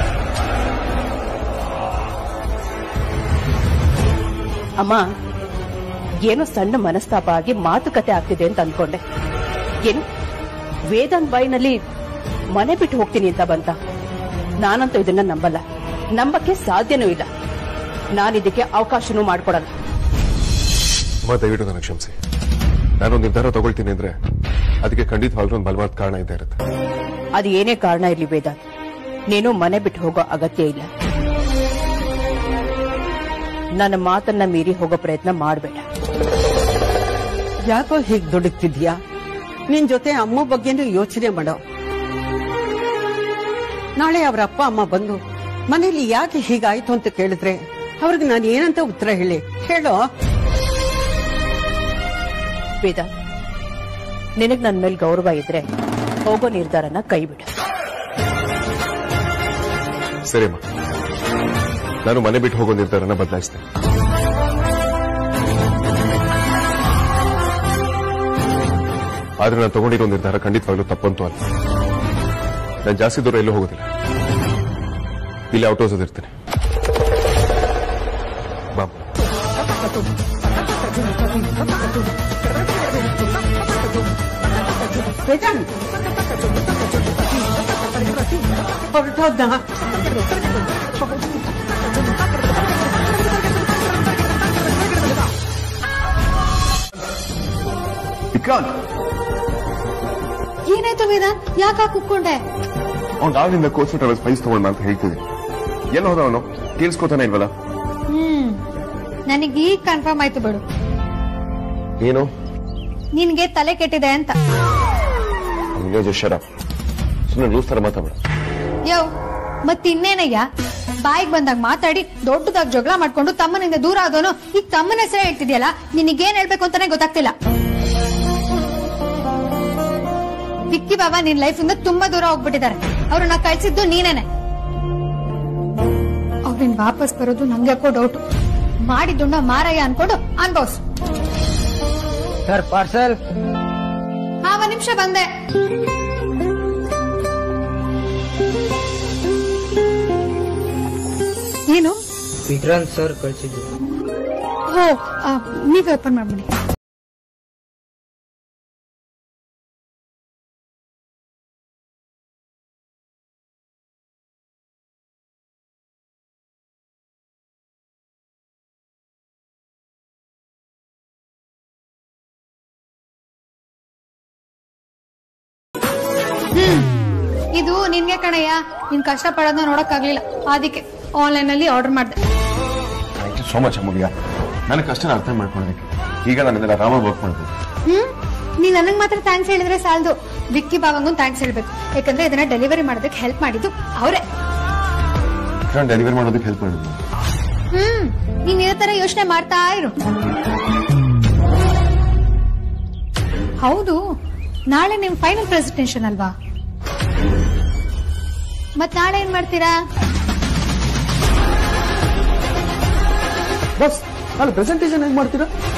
ಅಮ್ಮ ಏನೋ ಸಣ್ಣ ಮನಸ್ತಾಪ ಆಗಿ ಮಾತುಕತೆ ಆಗ್ತಿದೆ ಅಂತ ಅನ್ಕೊಂಡೆ ಏನು ವೇದಾಂತ್ ಬಾಯಿನಲ್ಲಿ ಮನೆ ಬಿಟ್ಟು ಹೋಗ್ತೀನಿ ಅಂತ ಬಂತ ನಾನಂತೂ ಇದನ್ನ ನಂಬಲ್ಲ ನಂಬಕ್ಕೆ ಸಾಧ್ಯನೂ ಇಲ್ಲ ನಾನಿದಕ್ಕೆ ಅವಕಾಶನೂ ಮಾಡ್ಕೊಡಲ್ಲ ಅಮ್ಮ ದಯವಿಟ್ಟು ನನಗೆ ಕ್ಷಮಿಸಿ ನಾನೊಂದು ನಿರ್ಧಾರ ತಗೊಳ್ತೀನಿ ಅಂದ್ರೆ ಅದಕ್ಕೆ ಖಂಡಿತವಾಗ್ಲೂ ಒಂದು ಬಲವಾದ ಕಾರಣ ಇದ್ದೇ ಇರುತ್ತೆ ಅದು ಏನೇ ಕಾರಣ ಇರ್ಲಿ ವೇದಾಂತ್ ನೀನು ಮನೆ ಬಿಟ್ಟು ಹೋಗೋ ಅಗತ್ಯ ಇಲ್ಲ ನನ್ನ ಮಾತನ್ನ ಮೀರಿ ಹೋಗೋ ಪ್ರಯತ್ನ ಮಾಡಬೇಡ ಯಾಕೋ ಹೀಗ್ ದುಡುಕ್ತಿದ್ಯಾ ನಿನ್ ಜೊತೆ ಅಮ್ಮ ಬಗ್ಗೆನೂ ಯೋಚನೆ ಮಾಡೋ ನಾಳೆ ಅವ್ರ ಅಪ್ಪ ಅಮ್ಮ ಬಂದು ಮನೇಲಿ ಯಾಕೆ ಹೀಗಾಯ್ತು ಅಂತ ಕೇಳಿದ್ರೆ ಅವ್ರಿಗೆ ನಾನು ಏನಂತ ಉತ್ತರ ಹೇಳಿ ಹೇಳೋ ವೇದಾಂತ್ ನಿನಗ್ ನನ್ ಮೇಲೆ ಗೌರವ ಇದ್ರೆ ಹೋಗೋ ನಿರ್ಧಾರನ ಕೈಬಿಡು ಸರಿ ಅಮ್ಮ ನಾನು ಮನೆ ಬಿಟ್ಟು ಹೋಗೋ ನಿರ್ಧಾರನ ಬದಲಾಯಿಸ್ತೇನೆ ಆದ್ರೆ ನಾನು ತಗೊಂಡಿರೋ ನಿರ್ಧಾರ ಖಂಡಿತವಾಗ್ಲೂ ತಪ್ಪಂತೂ ಅಲ್ಲ ನಾನು ಜಾಸ್ತಿ ದೂರ ಎಲ್ಲೂ ಹೋಗೋದಿಲ್ಲ ಇಲ್ಲಿ ಔಟ್ ಹೌಸ್ ಇರ್ತೀನಿ ಬಾ ಹೊರಟೋದ್ನ ವಿಕ್ರಾಂತ್ ಏನಾಯ್ತು ವೇದಾಂತ್ ಯಾಕೆ ಕುಕ್ಕೊಂಡೆ ಅವ್ನು ಆಗ್ಲಿಂದ ಕೋಚ್ ಟ್ರಾವೆಲ್ಸ್ ಪ್ರೈಸ್ ತಗೊಂಡ ಅಂತ ಹೇಳ್ತಿದ್ದೀನಿ ಎಲ್ಲ ಹೋದ ಅವನು ಕೇಳಿಸ್ಕೊತಾನೆ ಇಲ್ವಲ್ಲ ಹ್ಮ್ ನನಗೆ ಈಗ ಕನ್ಫರ್ಮ್ ಆಯ್ತು ಬಿಡು ಏನು ನಿನ್ಗೆ ತಲೆ ಕೆಟ್ಟಿದೆ ಅಂತ ಅವನಿಗೆ ಶರ ಸುಮ್ಮನೆ ಲೂಸ್ ತರ ಮಾತಾಡ ಯೋ ಮತ್ ಇನ್ನೇನಯ್ಯ ಬಾಯಿಗೆ ಬಂದಾಗ ಮಾತಾಡಿ ದೊಡ್ಡದಾಗಿ ಜಗಳ ಮಾಡ್ಕೊಂಡು ತಮ್ಮನಿಂದ ದೂರ ಆದವನು ಈಗ ತಮ್ಮನ ಹೆಸರೇ ಹೇಳ್ತಿದ್ಯಲ್ಲ ನಿನಗೇನ್ ಹೇಳ್ಬೇಕು ಅಂತಾನೆ ಗೊತ್ತಾಗ್ತಿಲ್ಲ ವಿಕ್ಕಿ ಬಾಬಾ ನಿನ್ ಲೈಫ್ ಇಂದ ತುಂಬಾ ದೂರ ಹೋಗ್ಬಿಟ್ಟಿದ್ದಾರೆ ಅವ್ರನ್ನ ಕಳ್ಸಿದ್ದು ನೀನೇನೆ ಅವ್ರಿನ್ ವಾಪಸ್ ಬರೋದು ನಂಗೆ ಯಾಕೋ ಡೌಟ್ ಮಾಡಿದ್ದುಣ್ಣ ಮಾರಯ್ಯ ಅನ್ಕೊಂಡು ಅನ್ಭವ್ಸು ಸರ್ ಪಾರ್ಸಲ್ ಹಾ ಒಂದ್ ನಿಮಿಷ ಬಂದೆ ಏನು ವಿಕ್ರಾಂತ್ ಸರ್ ಕಳಿಸಿದ್ದು ಹೋ ಆ, ನೀವೇ ಓಪನ್ ಮಾಡ್ಬಿಡಿ ಹ್ಮ್ ಇದು ನಿನ್ಗೆ ಕಣಯ್ಯ ನಿನ್ ಕಷ್ಟ ಪಡೋದನ್ನ ನೋಡಕ್ಕಾಗ್ಲಿಲ್ಲ ಅದಕ್ಕೆ ಆನ್ಲೈನ್ ಅಲ್ಲಿ ಆರ್ಡರ್ ಮಾಡ್ದೆ ಸೋ ಮಚ್ ಅಮೂಲ್ಯ ನನಗೆ ಕಷ್ಟನ ಅರ್ಥ ಮಾಡ್ಕೊಳ್ಳೋದಕ್ಕೆ ಈಗ ನಾನು ಇದೆಲ್ಲ ಆರಾಮಾಗಿ ವರ್ಕ್ ಮಾಡ್ಬೋದು ಹ್ಮ್ ನೀನ್ ನನಗ್ ಮಾತ್ರ ಥ್ಯಾಂಕ್ಸ್ ಹೇಳಿದ್ರೆ ಸಾಲದು ವಿಕ್ಕಿ ಬಾವಂಗೂ ಥ್ಯಾಂಕ್ಸ್ ಹೇಳ್ಬೇಕು ಯಾಕಂದ್ರೆ ಇದನ್ನ ಡೆಲಿವರಿ ಮಾಡೋದಕ್ಕೆ ಹೆಲ್ಪ್ ಮಾಡಿದ್ದು ಅವರೇ ನಾನು ಡೆಲಿವರಿ ಮಾಡೋದಕ್ಕೆ ಹೆಲ್ಪ್ ಮಾಡಿದ್ವಿ ಹ್ಮ್ ನೀನ್ ಇದೇ ತರ ಯೋಚನೆ ಮಾಡ್ತಾ ಇರು ಹೌದು ನಾಳೆ ನಿಮ್ ಫೈನಲ್ ಪ್ರೆಸೆಂಟೇಷನ್ ಅಲ್ವಾ ಮತ್ ನಾಳೆ ಏನ್ ಮಾಡ್ತೀರಾ ಬಸ್ ನಾಳೆ ಪ್ರೆಸೆಂಟೇಷನ್ ಹೆಂಗ್ ಮಾಡ್ತೀರಾ